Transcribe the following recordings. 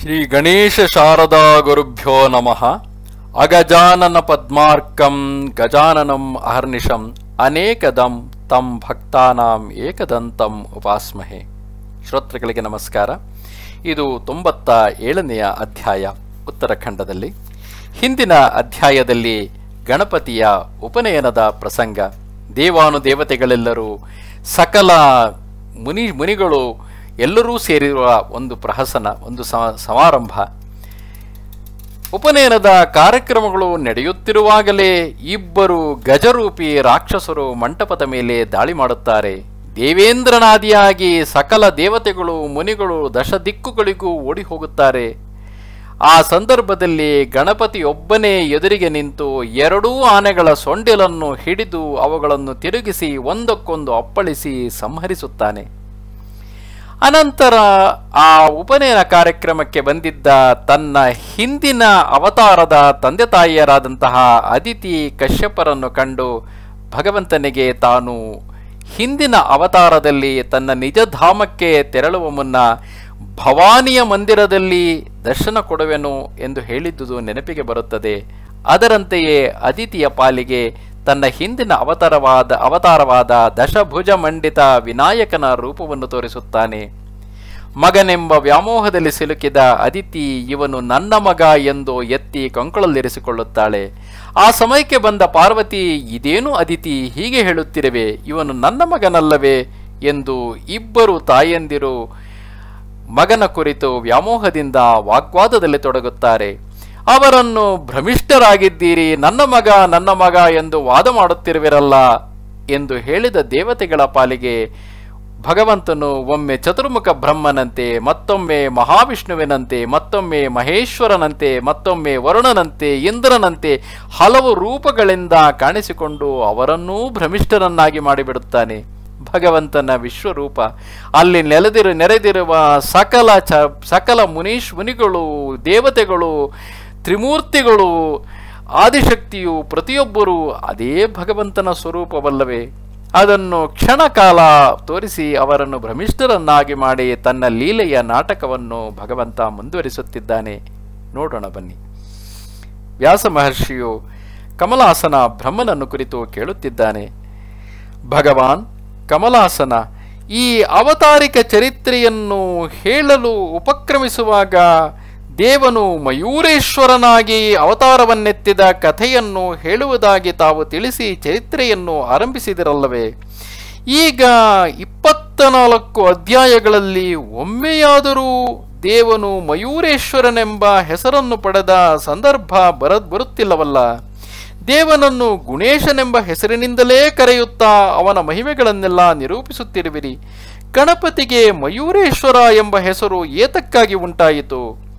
ಶ್ರೀ ಗಣೇಶ ಶಾರದಾ ಗುರುಭ್ಯೋ ನಮಃ ಅಗಜಾನನ ಪದ್ಮಾರ್ಕಂ ಗಜಾನನಂ ಅಹರ್ನಿಶಂ ಅನೇಕದಂ ತಂ ಭಕ್ತಾನಾಂ ಏಕದಂತಂ ಉಪಾಸ್ಮಹೆ ಶ್ರೋತೃಗಳಿಗೆ ನಮಸ್ಕಾರ ಇದು ತೊಂಬತ್ತ ಏಳನೆಯ ಅಧ್ಯಾಯ ಉತ್ತರಾಖಂಡದಲ್ಲಿ ಹಿಂದಿನ ಅಧ್ಯಾಯದಲ್ಲಿ ಗಣಪತಿಯ ಉಪನಯನದ ಪ್ರಸಂಗ ದೇವಾನುದೇವತೆಗಳೆಲ್ಲರೂ ಸಕಲ ಮುನಿ ಮುನಿಗಳು ಎಲ್ಲರೂ ಸೇರಿರುವ ಒಂದು ಪ್ರಹಸನ ಒಂದು ಸ- ಸಮಾರಂಭ ಉಪನಯನದ ಕಾರ್ಯಕ್ರಮಗಳು ನಡೆಯುತ್ತಿರುವಾಗಲೇ ಇಬ್ಬರು ಗಜರೂಪಿ ರಾಕ್ಷಸರು ಮಂಟಪದ ಮೇಲೆ ದಾಳಿ ಮಾಡುತ್ತಾರೆ ದೇವೇಂದ್ರನಾದಿಯಾಗಿ ಸಕಲ ದೇವತೆಗಳು ಮುನಿಗಳು ದಶ ದಿಕ್ಕುಗಳಿಗೂ ಓಡಿ ಹೋಗುತ್ತಾರೆ ಆ ಸಂದರ್ಭದಲ್ಲಿ ಗಣಪತಿಯೊಬ್ಬನೇ ಎದುರಿಗೆ ನಿಂತು ಎರಡೂ ಆನೆಗಳ ಸೊಂಡಿಲನ್ನು ಹಿಡಿದು ಅವುಗಳನ್ನು ತಿರುಗಿಸಿ ಒಂದಕ್ಕೊಂದು ಅಪ್ಪಳಿಸಿ ಸಂಹರಿಸುತ್ತಾನೆ ಅನಂತರ ಆ ಉಪನಯನ ಕಾರ್ಯಕ್ರಮಕ್ಕೆ ಬಂದಿದ್ದ ತನ್ನ ಹಿಂದಿನ ಅವತಾರದ ತಂದೆ ತಾಯಿಯರಾದಂತಹ ಅದಿತಿ ಕಶ್ಯಪರನ್ನು ಕಂಡು ಭಗವಂತನಿಗೆ ತಾನು ಹಿಂದಿನ ಅವತಾರದಲ್ಲಿ ತನ್ನ ನಿಜ ಧಾಮಕ್ಕೆ ತೆರಳುವ ಮುನ್ನ ಭವಾನಿಯ ಮಂದಿರದಲ್ಲಿ ದರ್ಶನ ಕೊಡುವೆನು ಎಂದು ಹೇಳಿದ್ದುದು ನೆನಪಿಗೆ ಬರುತ್ತದೆ ಅದರಂತೆಯೇ ಅದಿತಿಯ ಪಾಲಿಗೆ ತನ್ನ ಹಿಂದಿನ ಅವತಾರವಾದ ಅವತಾರವಾದ ದಶಭುಜ ಮಂಡಿತ ವಿನಾಯಕನ ರೂಪವನ್ನು ತೋರಿಸುತ್ತಾನೆ ಮಗನೆಂಬ ವ್ಯಾಮೋಹದಲ್ಲಿ ಸಿಲುಕಿದ ಅದಿತಿ ಇವನು ನನ್ನ ಮಗ ಎಂದು ಎತ್ತಿ ಕಂಕಳಲ್ಲಿರಿಸಿಕೊಳ್ಳುತ್ತಾಳೆ ಆ ಸಮಯಕ್ಕೆ ಬಂದ ಪಾರ್ವತಿ ಇದೇನು ಅದಿತಿ ಹೀಗೆ ಹೇಳುತ್ತಿರುವೆ ಇವನು ನನ್ನ ಮಗನಲ್ಲವೇ ಎಂದು ಇಬ್ಬರು ತಾಯಂದಿರು ಮಗನ ಕುರಿತು ವ್ಯಾಮೋಹದಿಂದ ವಾಗ್ವಾದದಲ್ಲಿ ತೊಡಗುತ್ತಾರೆ ಅವರನ್ನು ಭ್ರಮಿಷ್ಠರಾಗಿದ್ದೀರಿ ನನ್ನ ಮಗ ನನ್ನ ಮಗ ಎಂದು ವಾದ ಮಾಡುತ್ತಿರುವಿರಲ್ಲ ಎಂದು ಹೇಳಿದ ದೇವತೆಗಳ ಪಾಲಿಗೆ ಭಗವಂತನು ಒಮ್ಮೆ ಚತುರ್ಮುಖ ಬ್ರಹ್ಮನಂತೆ ಮತ್ತೊಮ್ಮೆ ಮಹಾವಿಷ್ಣುವಿನಂತೆ ಮತ್ತೊಮ್ಮೆ ಮಹೇಶ್ವರನಂತೆ ಮತ್ತೊಮ್ಮೆ ವರುಣನಂತೆ ಇಂದ್ರನಂತೆ ಹಲವು ರೂಪಗಳಿಂದ ಕಾಣಿಸಿಕೊಂಡು ಅವರನ್ನೂ ಭ್ರಮಿಷ್ಠರನ್ನಾಗಿ ಮಾಡಿಬಿಡುತ್ತಾನೆ ಭಗವಂತನ ವಿಶ್ವರೂಪ ಅಲ್ಲಿ ನೆಲೆದಿರು ನೆರೆದಿರುವ ಸಕಲ ಚ ಸಕಲ ಮುನೀಶ್ ಮುನಿಗಳು ದೇವತೆಗಳು ತ್ರಿಮೂರ್ತಿಗಳು ಆದಿಶಕ್ತಿಯು ಪ್ರತಿಯೊಬ್ಬರೂ ಅದೇ ಭಗವಂತನ ಸ್ವರೂಪವಲ್ಲವೇ ಅದನ್ನು ಕ್ಷಣಕಾಲ ತೋರಿಸಿ ಅವರನ್ನು ಭ್ರಮಿಷ್ಠರನ್ನಾಗಿ ಮಾಡಿ ತನ್ನ ಲೀಲೆಯ ನಾಟಕವನ್ನು ಭಗವಂತ ಮುಂದುವರಿಸುತ್ತಿದ್ದಾನೆ ನೋಡೋಣ ಬನ್ನಿ ವ್ಯಾಸ ಮಹರ್ಷಿಯು ಕಮಲಾಸನ ಬ್ರಹ್ಮನನ್ನು ಕುರಿತು ಕೇಳುತ್ತಿದ್ದಾನೆ ಭಗವಾನ್ ಕಮಲಾಸನ ಈ ಅವತಾರಿಕ ಚರಿತ್ರೆಯನ್ನು ಹೇಳಲು ಉಪಕ್ರಮಿಸುವಾಗ ದೇವನು ಮಯೂರೇಶ್ವರನಾಗಿ ಅವತಾರವನ್ನೆತ್ತಿದ ಕಥೆಯನ್ನು ಹೇಳುವುದಾಗಿ ತಾವು ತಿಳಿಸಿ ಚರಿತ್ರೆಯನ್ನು ಆರಂಭಿಸಿದಿರಲ್ಲವೇ ಈಗ ಇಪ್ಪತ್ತ ನಾಲ್ಕು ಅಧ್ಯಾಯಗಳಲ್ಲಿ ಒಮ್ಮೆಯಾದರೂ ದೇವನು ಮಯೂರೇಶ್ವರನೆಂಬ ಹೆಸರನ್ನು ಪಡೆದ ಸಂದರ್ಭ ಬರ ಬರುತ್ತಿಲ್ಲವಲ್ಲ ದೇವನನ್ನು ಗುಣೇಶನೆಂಬ ಹೆಸರಿನಿಂದಲೇ ಕರೆಯುತ್ತಾ ಅವನ ಮಹಿಮೆಗಳನ್ನೆಲ್ಲ ನಿರೂಪಿಸುತ್ತಿರುವಿರಿ ಗಣಪತಿಗೆ ಮಯೂರೇಶ್ವರ ಎಂಬ ಹೆಸರು ಏತಕ್ಕಾಗಿ ಉಂಟಾಯಿತು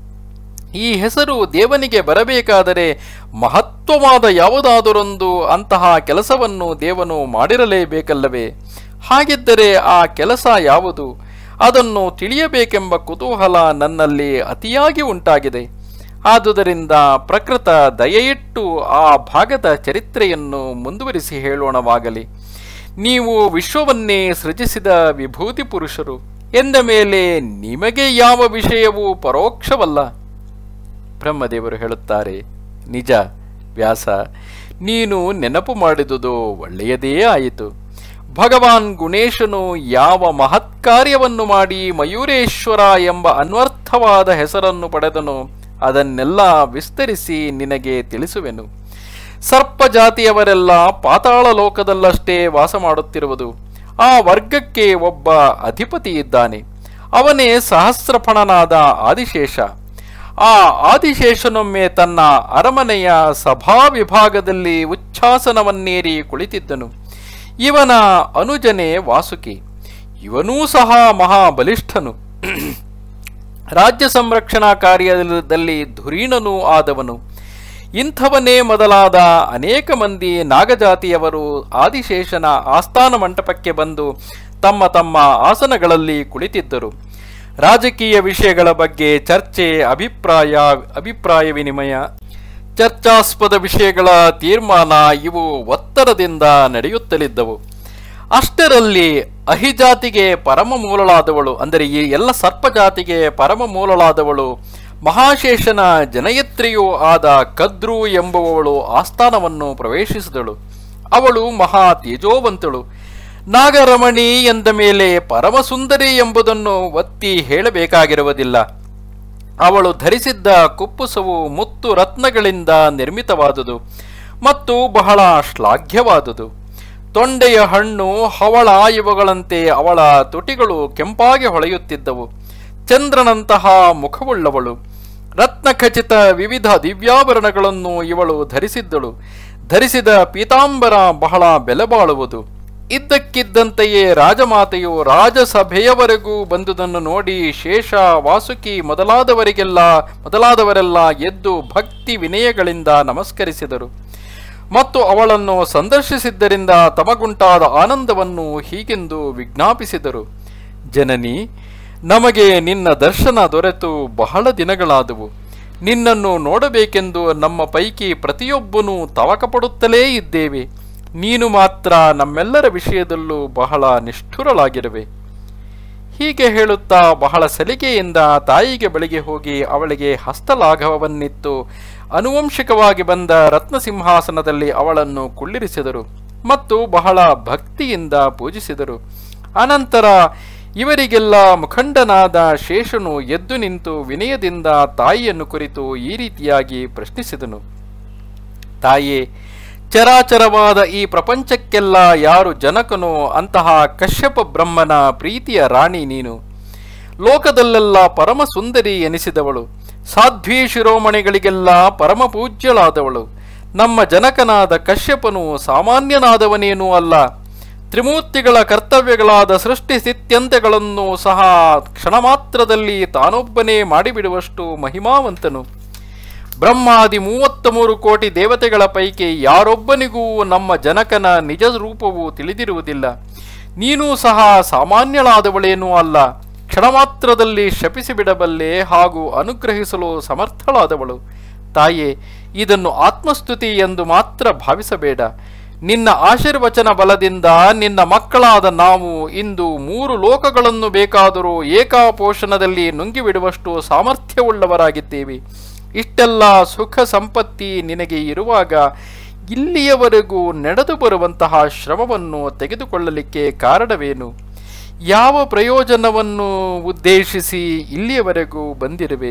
ಈ ಹೆಸರು ದೇವನಿಗೆ ಬರಬೇಕಾದರೆ ಮಹತ್ವವಾದ ಯಾವುದಾದರೊಂದು ಅಂತಹ ಕೆಲಸವನ್ನು ದೇವನು ಮಾಡಿರಲೇಬೇಕಲ್ಲವೇ ಹಾಗಿದ್ದರೆ ಆ ಕೆಲಸ ಯಾವುದು ಅದನ್ನು ತಿಳಿಯಬೇಕೆಂಬ ಕುತೂಹಲ ನನ್ನಲ್ಲಿ ಅತಿಯಾಗಿ ಉಂಟಾಗಿದೆ ಆದುದರಿಂದ ಪ್ರಕೃತ ದಯೆಯಿಟ್ಟು ಆ ಭಾಗದ ಚರಿತ್ರೆಯನ್ನು ಮುಂದುವರಿಸಿ ಹೇಳೋಣವಾಗಲಿ ನೀವು ವಿಶ್ವವನ್ನೇ ಸೃಜಿಸಿದ ವಿಭೂತಿ ಪುರುಷರು ಎಂದ ಮೇಲೆ ನಿಮಗೆ ಯಾವ ವಿಷಯವೂ ಪರೋಕ್ಷವಲ್ಲ ಬ್ರಹ್ಮದೇವರು ಹೇಳುತ್ತಾರೆ ನಿಜ ವ್ಯಾಸ ನೀನು ನೆನಪು ಮಾಡಿದುದು ಒಳ್ಳೆಯದೇ ಆಯಿತು ಭಗವಾನ್ ಗುಣೇಶನು ಯಾವ ಮಹತ್ಕಾರ್ಯವನ್ನು ಮಾಡಿ ಮಯೂರೇಶ್ವರ ಎಂಬ ಅನ್ವರ್ಥವಾದ ಹೆಸರನ್ನು ಪಡೆದನು ಅದನ್ನೆಲ್ಲ ವಿಸ್ತರಿಸಿ ನಿನಗೆ ತಿಳಿಸುವೆನು ಸರ್ಪ ಜಾತಿಯವರೆಲ್ಲ ಪಾತಾಳ ಲೋಕದಲ್ಲಷ್ಟೇ ವಾಸ ಮಾಡುತ್ತಿರುವುದು ಆ ವರ್ಗಕ್ಕೆ ಒಬ್ಬ ಅಧಿಪತಿ ಇದ್ದಾನೆ ಅವನೇ ಸಹಸ್ರಫಣನಾದ ಆದಿಶೇಷ ಆ ಆದಿಶೇಷನೊಮ್ಮೆ ತನ್ನ ಅರಮನೆಯ ಸಭಾ ವಿಭಾಗದಲ್ಲಿ ಉಚ್ಛಾಸನವನ್ನೇರಿ ಕುಳಿತಿದ್ದನು ಇವನ ಅನುಜನೆ ವಾಸುಕಿ ಇವನೂ ಸಹ ಮಹಾಬಲಿಷ್ಠನು ರಾಜ್ಯ ಸಂರಕ್ಷಣಾ ಕಾರ್ಯದಲ್ಲಿ ಧುರೀಣನೂ ಆದವನು ಇಂಥವನೇ ಮೊದಲಾದ ಅನೇಕ ಮಂದಿ ನಾಗಜಾತಿಯವರು ಆದಿಶೇಷನ ಆಸ್ಥಾನ ಮಂಟಪಕ್ಕೆ ಬಂದು ತಮ್ಮ ತಮ್ಮ ಆಸನಗಳಲ್ಲಿ ಕುಳಿತಿದ್ದರು ರಾಜಕೀಯ ವಿಷಯಗಳ ಬಗ್ಗೆ ಚರ್ಚೆ ಅಭಿಪ್ರಾಯ ಅಭಿಪ್ರಾಯ ವಿನಿಮಯ ಚರ್ಚಾಸ್ಪದ ವಿಷಯಗಳ ತೀರ್ಮಾನ ಇವು ಒತ್ತಡದಿಂದ ನಡೆಯುತ್ತಲಿದ್ದವು ಅಷ್ಟರಲ್ಲಿ ಅಹಿಜಾತಿಗೆ ಪರಮ ಮೂಲಳಾದವಳು ಅಂದರೆ ಈ ಎಲ್ಲ ಸರ್ಪ ಜಾತಿಗೆ ಪರಮ ಮೂಲಳಾದವಳು ಮಹಾಶೇಷನ ಜನಯತ್ರಿಯೂ ಆದ ಕದ್ರು ಎಂಬುವವಳು ಆಸ್ಥಾನವನ್ನು ಪ್ರವೇಶಿಸಿದಳು ಅವಳು ಮಹಾ ತೇಜೋವಂತಳು ನಾಗರಮಣಿ ಎಂದ ಮೇಲೆ ಪರಮಸುಂದರಿ ಎಂಬುದನ್ನು ಒತ್ತಿ ಹೇಳಬೇಕಾಗಿರುವುದಿಲ್ಲ ಅವಳು ಧರಿಸಿದ್ದ ಕುಪ್ಪುಸವು ಮುತ್ತು ರತ್ನಗಳಿಂದ ನಿರ್ಮಿತವಾದುದು ಮತ್ತು ಬಹಳ ಶ್ಲಾಘ್ಯವಾದುದು ತೊಂಡೆಯ ಹಣ್ಣು ಹವಳ ಇವುಗಳಂತೆ ಅವಳ ತುಟಿಗಳು ಕೆಂಪಾಗಿ ಹೊಳೆಯುತ್ತಿದ್ದವು ಚಂದ್ರನಂತಹ ಮುಖವುಳ್ಳವಳು ರತ್ನಖಚಿತ ವಿವಿಧ ದಿವ್ಯಾಭರಣಗಳನ್ನು ಇವಳು ಧರಿಸಿದ್ದಳು ಧರಿಸಿದ ಪೀತಾಂಬರ ಬಹಳ ಬೆಲೆಬಾಳುವುದು ಇದ್ದಕ್ಕಿದ್ದಂತೆಯೇ ರಾಜಮಾತೆಯು ರಾಜಸಭೆಯವರೆಗೂ ಬಂದುದನ್ನು ನೋಡಿ ಶೇಷ ವಾಸುಕಿ ಮೊದಲಾದವರಿಗೆಲ್ಲ ಮೊದಲಾದವರೆಲ್ಲ ಎದ್ದು ಭಕ್ತಿ ವಿನಯಗಳಿಂದ ನಮಸ್ಕರಿಸಿದರು ಮತ್ತು ಅವಳನ್ನು ಸಂದರ್ಶಿಸಿದ್ದರಿಂದ ತಮಗುಂಟಾದ ಆನಂದವನ್ನು ಹೀಗೆಂದು ವಿಜ್ಞಾಪಿಸಿದರು ಜನನಿ ನಮಗೆ ನಿನ್ನ ದರ್ಶನ ದೊರೆತು ಬಹಳ ದಿನಗಳಾದವು ನಿನ್ನನ್ನು ನೋಡಬೇಕೆಂದು ನಮ್ಮ ಪೈಕಿ ಪ್ರತಿಯೊಬ್ಬನೂ ತವಕಪಡುತ್ತಲೇ ಇದ್ದೇವೆ ನೀನು ಮಾತ್ರ ನಮ್ಮೆಲ್ಲರ ವಿಷಯದಲ್ಲೂ ಬಹಳ ನಿಷ್ಠುರಳಾಗಿರುವೆ ಹೀಗೆ ಹೇಳುತ್ತಾ ಬಹಳ ಸಲಿಗೆಯಿಂದ ತಾಯಿಗೆ ಬಳಿಗೆ ಹೋಗಿ ಅವಳಿಗೆ ಹಸ್ತಲಾಘವವನ್ನಿತ್ತು ಅನುವಂಶಿಕವಾಗಿ ಬಂದ ರತ್ನಸಿಂಹಾಸನದಲ್ಲಿ ಅವಳನ್ನು ಕುಳ್ಳಿರಿಸಿದರು ಮತ್ತು ಬಹಳ ಭಕ್ತಿಯಿಂದ ಪೂಜಿಸಿದರು ಅನಂತರ ಇವರಿಗೆಲ್ಲ ಮುಖಂಡನಾದ ಶೇಷನು ಎದ್ದು ನಿಂತು ವಿನಯದಿಂದ ತಾಯಿಯನ್ನು ಕುರಿತು ಈ ರೀತಿಯಾಗಿ ಪ್ರಶ್ನಿಸಿದನು ತಾಯೇ ಚರಾಚರವಾದ ಈ ಪ್ರಪಂಚಕ್ಕೆಲ್ಲ ಯಾರು ಜನಕನೋ ಅಂತಹ ಕಶ್ಯಪ ಬ್ರಹ್ಮನ ಪ್ರೀತಿಯ ರಾಣಿ ನೀನು ಲೋಕದಲ್ಲೆಲ್ಲ ಪರಮ ಸುಂದರಿ ಎನಿಸಿದವಳು ಸಾಧ್ವಿ ಶಿರೋಮಣಿಗಳಿಗೆಲ್ಲ ಪರಮ ಪೂಜ್ಯಳಾದವಳು ನಮ್ಮ ಜನಕನಾದ ಕಶ್ಯಪನು ಸಾಮಾನ್ಯನಾದವನೇನೂ ಅಲ್ಲ ತ್ರಿಮೂರ್ತಿಗಳ ಕರ್ತವ್ಯಗಳಾದ ಸೃಷ್ಟಿ ಸ್ಥಿತ್ಯಂತ್ಯಗಳನ್ನು ಸಹ ಕ್ಷಣಮಾತ್ರದಲ್ಲಿ ತಾನೊಬ್ಬನೇ ಮಾಡಿಬಿಡುವಷ್ಟು ಮಹಿಮಾವಂತನು ಬ್ರಹ್ಮಾದಿ ಮೂವತ್ತ ಮೂರು ಕೋಟಿ ದೇವತೆಗಳ ಪೈಕಿ ಯಾರೊಬ್ಬನಿಗೂ ನಮ್ಮ ಜನಕನ ನಿಜ ರೂಪವು ತಿಳಿದಿರುವುದಿಲ್ಲ ನೀನೂ ಸಹ ಸಾಮಾನ್ಯಳಾದವಳೇನೂ ಅಲ್ಲ ಕ್ಷಣಮಾತ್ರದಲ್ಲಿ ಶಪಿಸಿಬಿಡಬಲ್ಲೆ ಹಾಗೂ ಅನುಗ್ರಹಿಸಲು ಸಮರ್ಥಳಾದವಳು ತಾಯೇ ಇದನ್ನು ಆತ್ಮಸ್ತುತಿ ಎಂದು ಮಾತ್ರ ಭಾವಿಸಬೇಡ ನಿನ್ನ ಆಶೀರ್ವಚನ ಬಲದಿಂದ ನಿನ್ನ ಮಕ್ಕಳಾದ ನಾವು ಇಂದು ಮೂರು ಲೋಕಗಳನ್ನು ಬೇಕಾದರೂ ಏಕಾಪೋಷಣದಲ್ಲಿ ನುಂಗಿಬಿಡುವಷ್ಟು ಸಾಮರ್ಥ್ಯವುಳ್ಳವರಾಗಿದ್ದೇವೆ ಇಷ್ಟೆಲ್ಲ ಸುಖ ಸಂಪತ್ತಿ ನಿನಗೆ ಇರುವಾಗ ಇಲ್ಲಿಯವರೆಗೂ ನಡೆದು ಬರುವಂತಹ ಶ್ರಮವನ್ನು ತೆಗೆದುಕೊಳ್ಳಲಿಕ್ಕೆ ಕಾರಣವೇನು ಯಾವ ಪ್ರಯೋಜನವನ್ನು ಉದ್ದೇಶಿಸಿ ಇಲ್ಲಿಯವರೆಗೂ ಬಂದಿರುವೆ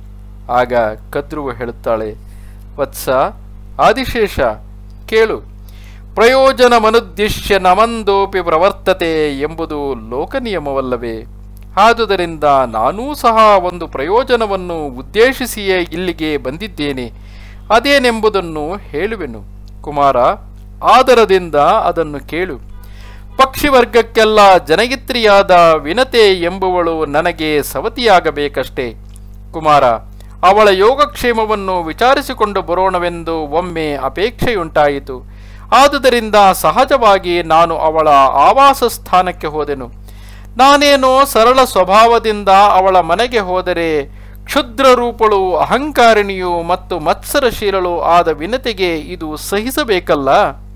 ಆಗ ಕದ್ರುವ ಹೇಳುತ್ತಾಳೆ ವತ್ಸ ಆದಿಶೇಷ ಕೇಳು ಪ್ರಯೋಜನಮನುದ್ದಿಶ್ಯ ನಮಂದೋಪಿ ಪ್ರವರ್ತತೆ ಎಂಬುದು ಲೋಕನಿಯಮವಲ್ಲವೇ ಆದುದರಿಂದ ನಾನೂ ಸಹ ಒಂದು ಪ್ರಯೋಜನವನ್ನು ಉದ್ದೇಶಿಸಿಯೇ ಇಲ್ಲಿಗೆ ಬಂದಿದ್ದೇನೆ ಅದೇನೆಂಬುದನ್ನು ಹೇಳುವೆನು ಕುಮಾರ ಆದರದಿಂದ ಅದನ್ನು ಕೇಳು ಪಕ್ಷಿವರ್ಗಕ್ಕೆಲ್ಲ ಜನಯಿತ್ರಿಯಾದ ವಿನತೆ ಎಂಬುವಳು ನನಗೆ ಸವತಿಯಾಗಬೇಕಷ್ಟೇ ಕುಮಾರ ಅವಳ ಯೋಗಕ್ಷೇಮವನ್ನು ವಿಚಾರಿಸಿಕೊಂಡು ಬರೋಣವೆಂದು ಒಮ್ಮೆ ಅಪೇಕ್ಷೆಯುಂಟಾಯಿತು ಆದುದರಿಂದ ಸಹಜವಾಗಿ ನಾನು ಅವಳ ಆವಾಸ ಸ್ಥಾನಕ್ಕೆ ಹೋದೆನು ನಾನೇನೋ ಸರಳ ಸ್ವಭಾವದಿಂದ ಅವಳ ಮನೆಗೆ ಹೋದರೆ ಕ್ಷುದ್ರ ರೂಪಳು ಅಹಂಕಾರಿಣಿಯು ಮತ್ತು ಮತ್ಸರಶೀಲಳು ಆದ ವಿನತೆಗೆ ಇದು ಸಹಿಸಬೇಕಲ್ಲ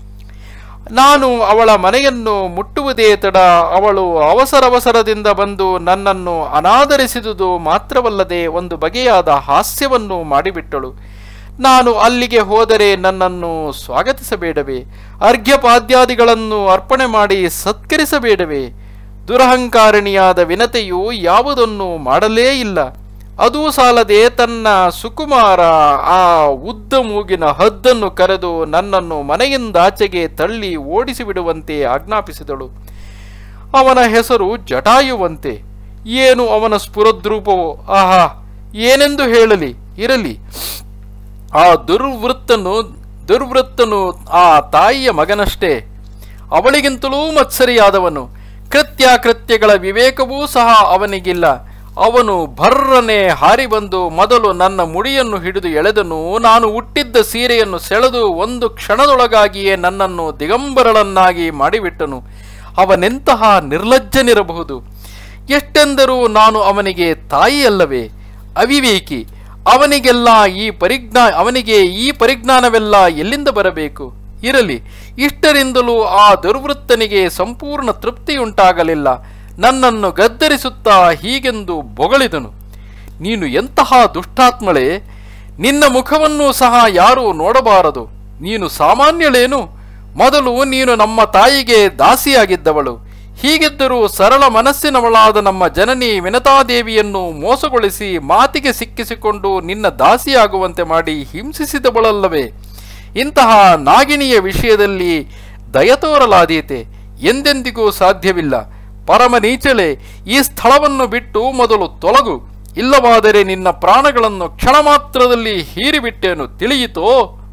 ನಾನು ಅವಳ ಮನೆಯನ್ನು ಮುಟ್ಟುವುದೇ ತಡ ಅವಳು ಅವಸರವಸರದಿಂದ ಬಂದು ನನ್ನನ್ನು ಅನಾದರಿಸಿದುದು ಮಾತ್ರವಲ್ಲದೆ ಒಂದು ಬಗೆಯಾದ ಹಾಸ್ಯವನ್ನು ಮಾಡಿಬಿಟ್ಟಳು ನಾನು ಅಲ್ಲಿಗೆ ಹೋದರೆ ನನ್ನನ್ನು ಸ್ವಾಗತಿಸಬೇಡವೇ ಅರ್ಘ್ಯಪಾದ್ಯಾದಿಗಳನ್ನು ಅರ್ಪಣೆ ಮಾಡಿ ಸತ್ಕರಿಸಬೇಡವೇ ದುರಹಂಕಾರಿಣಿಯಾದ ವಿನತೆಯು ಯಾವುದನ್ನು ಮಾಡಲೇ ಇಲ್ಲ ಅದೂ ಸಾಲದೆ ತನ್ನ ಸುಕುಮಾರ ಆ ಉದ್ದ ಮೂಗಿನ ಹದ್ದನ್ನು ಕರೆದು ನನ್ನನ್ನು ಮನೆಯಿಂದಾಚೆಗೆ ತಳ್ಳಿ ಓಡಿಸಿಬಿಡುವಂತೆ ಆಜ್ಞಾಪಿಸಿದಳು ಅವನ ಹೆಸರು ಜಟಾಯುವಂತೆ ಏನು ಅವನ ಸ್ಫುರದ್ರೂಪವೋ ಆಹಾ ಏನೆಂದು ಹೇಳಲಿ ಇರಲಿ ಆ ದುರ್ವೃತ್ತನು ದುರ್ವೃತ್ತನು ಆ ತಾಯಿಯ ಮಗನಷ್ಟೇ ಅವಳಿಗಿಂತಲೂ ಮತ್ಸರಿಯಾದವನು ಕೃತ್ಯಾಕೃತ್ಯಗಳ ವಿವೇಕವೂ ಸಹ ಅವನಿಗಿಲ್ಲ ಅವನು ಭರ್ರನೆ ಹಾರಿ ಬಂದು ಮೊದಲು ನನ್ನ ಮುಡಿಯನ್ನು ಹಿಡಿದು ಎಳೆದನು ನಾನು ಹುಟ್ಟಿದ್ದ ಸೀರೆಯನ್ನು ಸೆಳೆದು ಒಂದು ಕ್ಷಣದೊಳಗಾಗಿಯೇ ನನ್ನನ್ನು ದಿಗಂಬರಳನ್ನಾಗಿ ಮಾಡಿಬಿಟ್ಟನು ಅವನೆಂತಹ ನಿರ್ಲಜ್ಜನಿರಬಹುದು ಎಷ್ಟೆಂದರೂ ನಾನು ಅವನಿಗೆ ತಾಯಿಯಲ್ಲವೇ ಅವಿವೇಕಿ ಅವನಿಗೆಲ್ಲ ಈ ಪರಿಜ್ಞಾ ಅವನಿಗೆ ಈ ಪರಿಜ್ಞಾನವೆಲ್ಲ ಎಲ್ಲಿಂದ ಬರಬೇಕು ಇರಲಿ ಇಷ್ಟರಿಂದಲೂ ಆ ದುರ್ವೃತ್ತನಿಗೆ ಸಂಪೂರ್ಣ ತೃಪ್ತಿಯುಂಟಾಗಲಿಲ್ಲ ನನ್ನನ್ನು ಗದ್ದರಿಸುತ್ತಾ ಹೀಗೆಂದು ಬೊಗಳಿದನು ನೀನು ಎಂತಹ ದುಷ್ಟಾತ್ಮಳೆ ನಿನ್ನ ಮುಖವನ್ನು ಸಹ ಯಾರೂ ನೋಡಬಾರದು ನೀನು ಸಾಮಾನ್ಯಳೇನು ಮೊದಲು ನೀನು ನಮ್ಮ ತಾಯಿಗೆ ದಾಸಿಯಾಗಿದ್ದವಳು ಹೀಗಿದ್ದರೂ ಸರಳ ಮನಸ್ಸಿನವಳಾದ ನಮ್ಮ ಜನನಿ ವಿನತಾದೇವಿಯನ್ನು ಮೋಸಗೊಳಿಸಿ ಮಾತಿಗೆ ಸಿಕ್ಕಿಸಿಕೊಂಡು ನಿನ್ನ ದಾಸಿಯಾಗುವಂತೆ ಮಾಡಿ ಹಿಂಸಿಸಿದವಳಲ್ಲವೇ ಇಂತಹ ನಾಗಿಣಿಯ ವಿಷಯದಲ್ಲಿ ದಯ ತೋರಲಾದೀತೆ ಎಂದೆಂದಿಗೂ ಸಾಧ್ಯವಿಲ್ಲ ಪರಮ ನೀಚಳೆ ಈ ಸ್ಥಳವನ್ನು ಬಿಟ್ಟು ಮೊದಲು ತೊಲಗು ಇಲ್ಲವಾದರೆ ನಿನ್ನ ಪ್ರಾಣಗಳನ್ನು ಕ್ಷಣ ಮಾತ್ರದಲ್ಲಿ ಹೀರಿಬಿಟ್ಟೇನು ತಿಳಿಯಿತೋ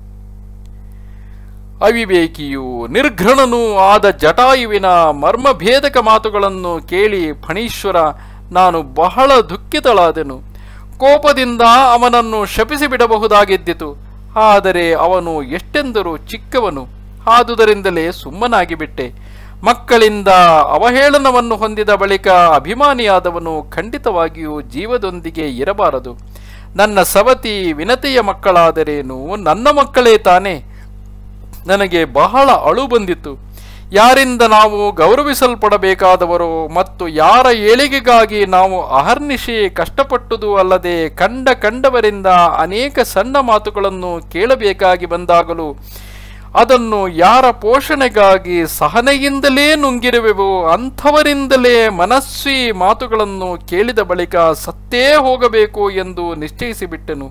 ಅವಿವೇಕಿಯು ನಿರ್ಘೃಣನೂ ಆದ ಜಟಾಯುವಿನ ಮರ್ಮಭೇದಕ ಮಾತುಗಳನ್ನು ಕೇಳಿ ಫಣೀಶ್ವರ ನಾನು ಬಹಳ ದುಃಖಿತಳಾದೆನು ಕೋಪದಿಂದ ಅವನನ್ನು ಶಪಿಸಿ ಬಿಡಬಹುದಾಗಿದ್ದಿತು ಆದರೆ ಅವನು ಎಷ್ಟೆಂದರೂ ಚಿಕ್ಕವನು ಆದುದರಿಂದಲೇ ಸುಮ್ಮನಾಗಿ ಬಿಟ್ಟೆ ಮಕ್ಕಳಿಂದ ಅವಹೇಳನವನ್ನು ಹೊಂದಿದ ಬಳಿಕ ಅಭಿಮಾನಿಯಾದವನು ಖಂಡಿತವಾಗಿಯೂ ಜೀವದೊಂದಿಗೆ ಇರಬಾರದು ನನ್ನ ಸವತಿ ವಿನತೆಯ ಮಕ್ಕಳಾದರೇನು ನನ್ನ ಮಕ್ಕಳೇ ತಾನೇ ನನಗೆ ಬಹಳ ಅಳು ಬಂದಿತ್ತು ಯಾರಿಂದ ನಾವು ಗೌರವಿಸಲ್ಪಡಬೇಕಾದವರು ಮತ್ತು ಯಾರ ಏಳಿಗೆಗಾಗಿ ನಾವು ಅಹರ್ನಿಶಿ ಕಷ್ಟಪಟ್ಟುದು ಅಲ್ಲದೆ ಕಂಡ ಕಂಡವರಿಂದ ಅನೇಕ ಸಣ್ಣ ಮಾತುಗಳನ್ನು ಕೇಳಬೇಕಾಗಿ ಬಂದಾಗಲೂ ಅದನ್ನು ಯಾರ ಪೋಷಣೆಗಾಗಿ ಸಹನೆಯಿಂದಲೇ ನುಂಗಿರುವೆವೋ ಅಂಥವರಿಂದಲೇ ಮನಸ್ವಿ ಮಾತುಗಳನ್ನು ಕೇಳಿದ ಬಳಿಕ ಸತ್ತೇ ಹೋಗಬೇಕು ಎಂದು ನಿಶ್ಚಯಿಸಿಬಿಟ್ಟೆನು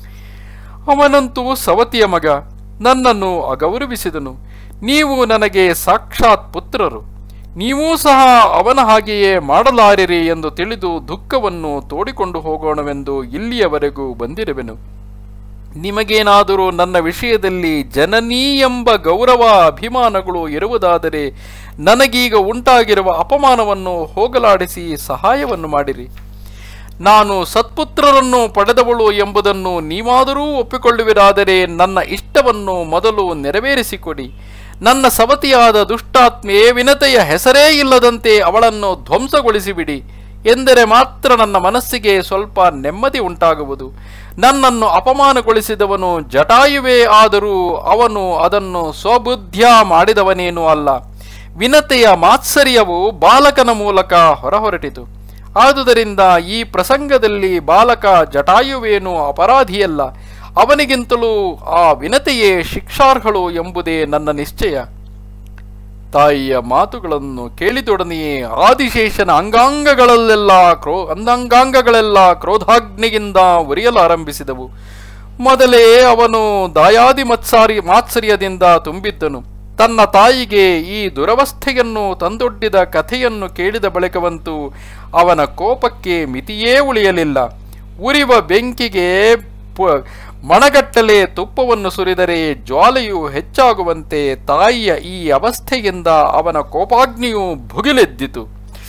ಅವನಂತೂ ಸವತಿಯ ಮಗ ನನ್ನನ್ನು ಅಗೌರವಿಸಿದನು ನೀವು ನನಗೆ ಸಾಕ್ಷಾತ್ ಪುತ್ರರು ನೀವೂ ಸಹ ಅವನ ಹಾಗೆಯೇ ಮಾಡಲಾರಿರಿ ಎಂದು ತಿಳಿದು ದುಃಖವನ್ನು ತೋಡಿಕೊಂಡು ಹೋಗೋಣವೆಂದು ಇಲ್ಲಿಯವರೆಗೂ ಬಂದಿರುವೆನು ನಿಮಗೇನಾದರೂ ನನ್ನ ವಿಷಯದಲ್ಲಿ ಜನನೀ ಎಂಬ ಗೌರವ ಅಭಿಮಾನಗಳು ಇರುವುದಾದರೆ ನನಗೀಗ ಉಂಟಾಗಿರುವ ಅಪಮಾನವನ್ನು ಹೋಗಲಾಡಿಸಿ ಸಹಾಯವನ್ನು ಮಾಡಿರಿ ನಾನು ಸತ್ಪುತ್ರರನ್ನು ಪಡೆದವಳು ಎಂಬುದನ್ನು ನೀವಾದರೂ ಒಪ್ಪಿಕೊಳ್ಳುವಿರಾದರೆ ನನ್ನ ಇಷ್ಟವನ್ನು ಮೊದಲು ನೆರವೇರಿಸಿಕೊಡಿ ನನ್ನ ಸವತಿಯಾದ ದುಷ್ಟಾತ್ಮೆ ವಿನತೆಯ ಹೆಸರೇ ಇಲ್ಲದಂತೆ ಅವಳನ್ನು ಧ್ವಂಸಗೊಳಿಸಿಬಿಡಿ ಎಂದರೆ ಮಾತ್ರ ನನ್ನ ಮನಸ್ಸಿಗೆ ಸ್ವಲ್ಪ ನೆಮ್ಮದಿ ಉಂಟಾಗುವುದು ನನ್ನನ್ನು ಅಪಮಾನಗೊಳಿಸಿದವನು ಜಟಾಯುವೇ ಆದರೂ ಅವನು ಅದನ್ನು ಸ್ವಬುದ್ಧ್ಯ ಮಾಡಿದವನೇನೂ ಅಲ್ಲ ವಿನತೆಯ ಮಾತ್ಸರ್ಯವು ಬಾಲಕನ ಮೂಲಕ ಹೊರಹೊರಟಿತು ಆದುದರಿಂದ ಈ ಪ್ರಸಂಗದಲ್ಲಿ ಬಾಲಕ ಜಟಾಯುವೇನು ಅಪರಾಧಿಯಲ್ಲ ಅವನಿಗಿಂತಲೂ ಆ ವಿನತೆಯೇ ಶಿಕ್ಷಾರ್ಹಳು ಎಂಬುದೇ ನನ್ನ ನಿಶ್ಚಯ ತಾಯಿಯ ಮಾತುಗಳನ್ನು ಕೇಳಿದೊಡನೆಯೇ ಆದಿಶೇಷನ ಅಂಗಾಂಗಗಳಲ್ಲೆಲ್ಲ ಕ್ರೋ ಅಂಗಾಂಗಗಳೆಲ್ಲ ಕ್ರೋಧಾಗ್ನಿಯಿಂದ ಉರಿಯಲಾರಂಭಿಸಿದವು ಮೊದಲೇ ಅವನು ದಾಯಾದಿ ಮತ್ಸಾರಿ ಮಾತ್ಸರ್ಯದಿಂದ ತುಂಬಿದ್ದನು ತನ್ನ ತಾಯಿಗೆ ಈ ದುರವಸ್ಥೆಯನ್ನು ತಂದೊಡ್ಡಿದ ಕಥೆಯನ್ನು ಕೇಳಿದ ಬಳಿಕವಂತೂ ಅವನ ಕೋಪಕ್ಕೆ ಮಿತಿಯೇ ಉಳಿಯಲಿಲ್ಲ ಉರಿವ ಬೆಂಕಿಗೆ ಪ- ಮಣಗಟ್ಟಲೆ ತುಪ್ಪವನ್ನು ಸುರಿದರೆ ಜ್ವಾಲೆಯು ಹೆಚ್ಚಾಗುವಂತೆ ತಾಯಿಯ ಈ ಅವಸ್ಥೆಯಿಂದ ಅವನ ಕೋಪಾಗ್ನಿಯು ಭುಗಿಲೆದ್ದಿತು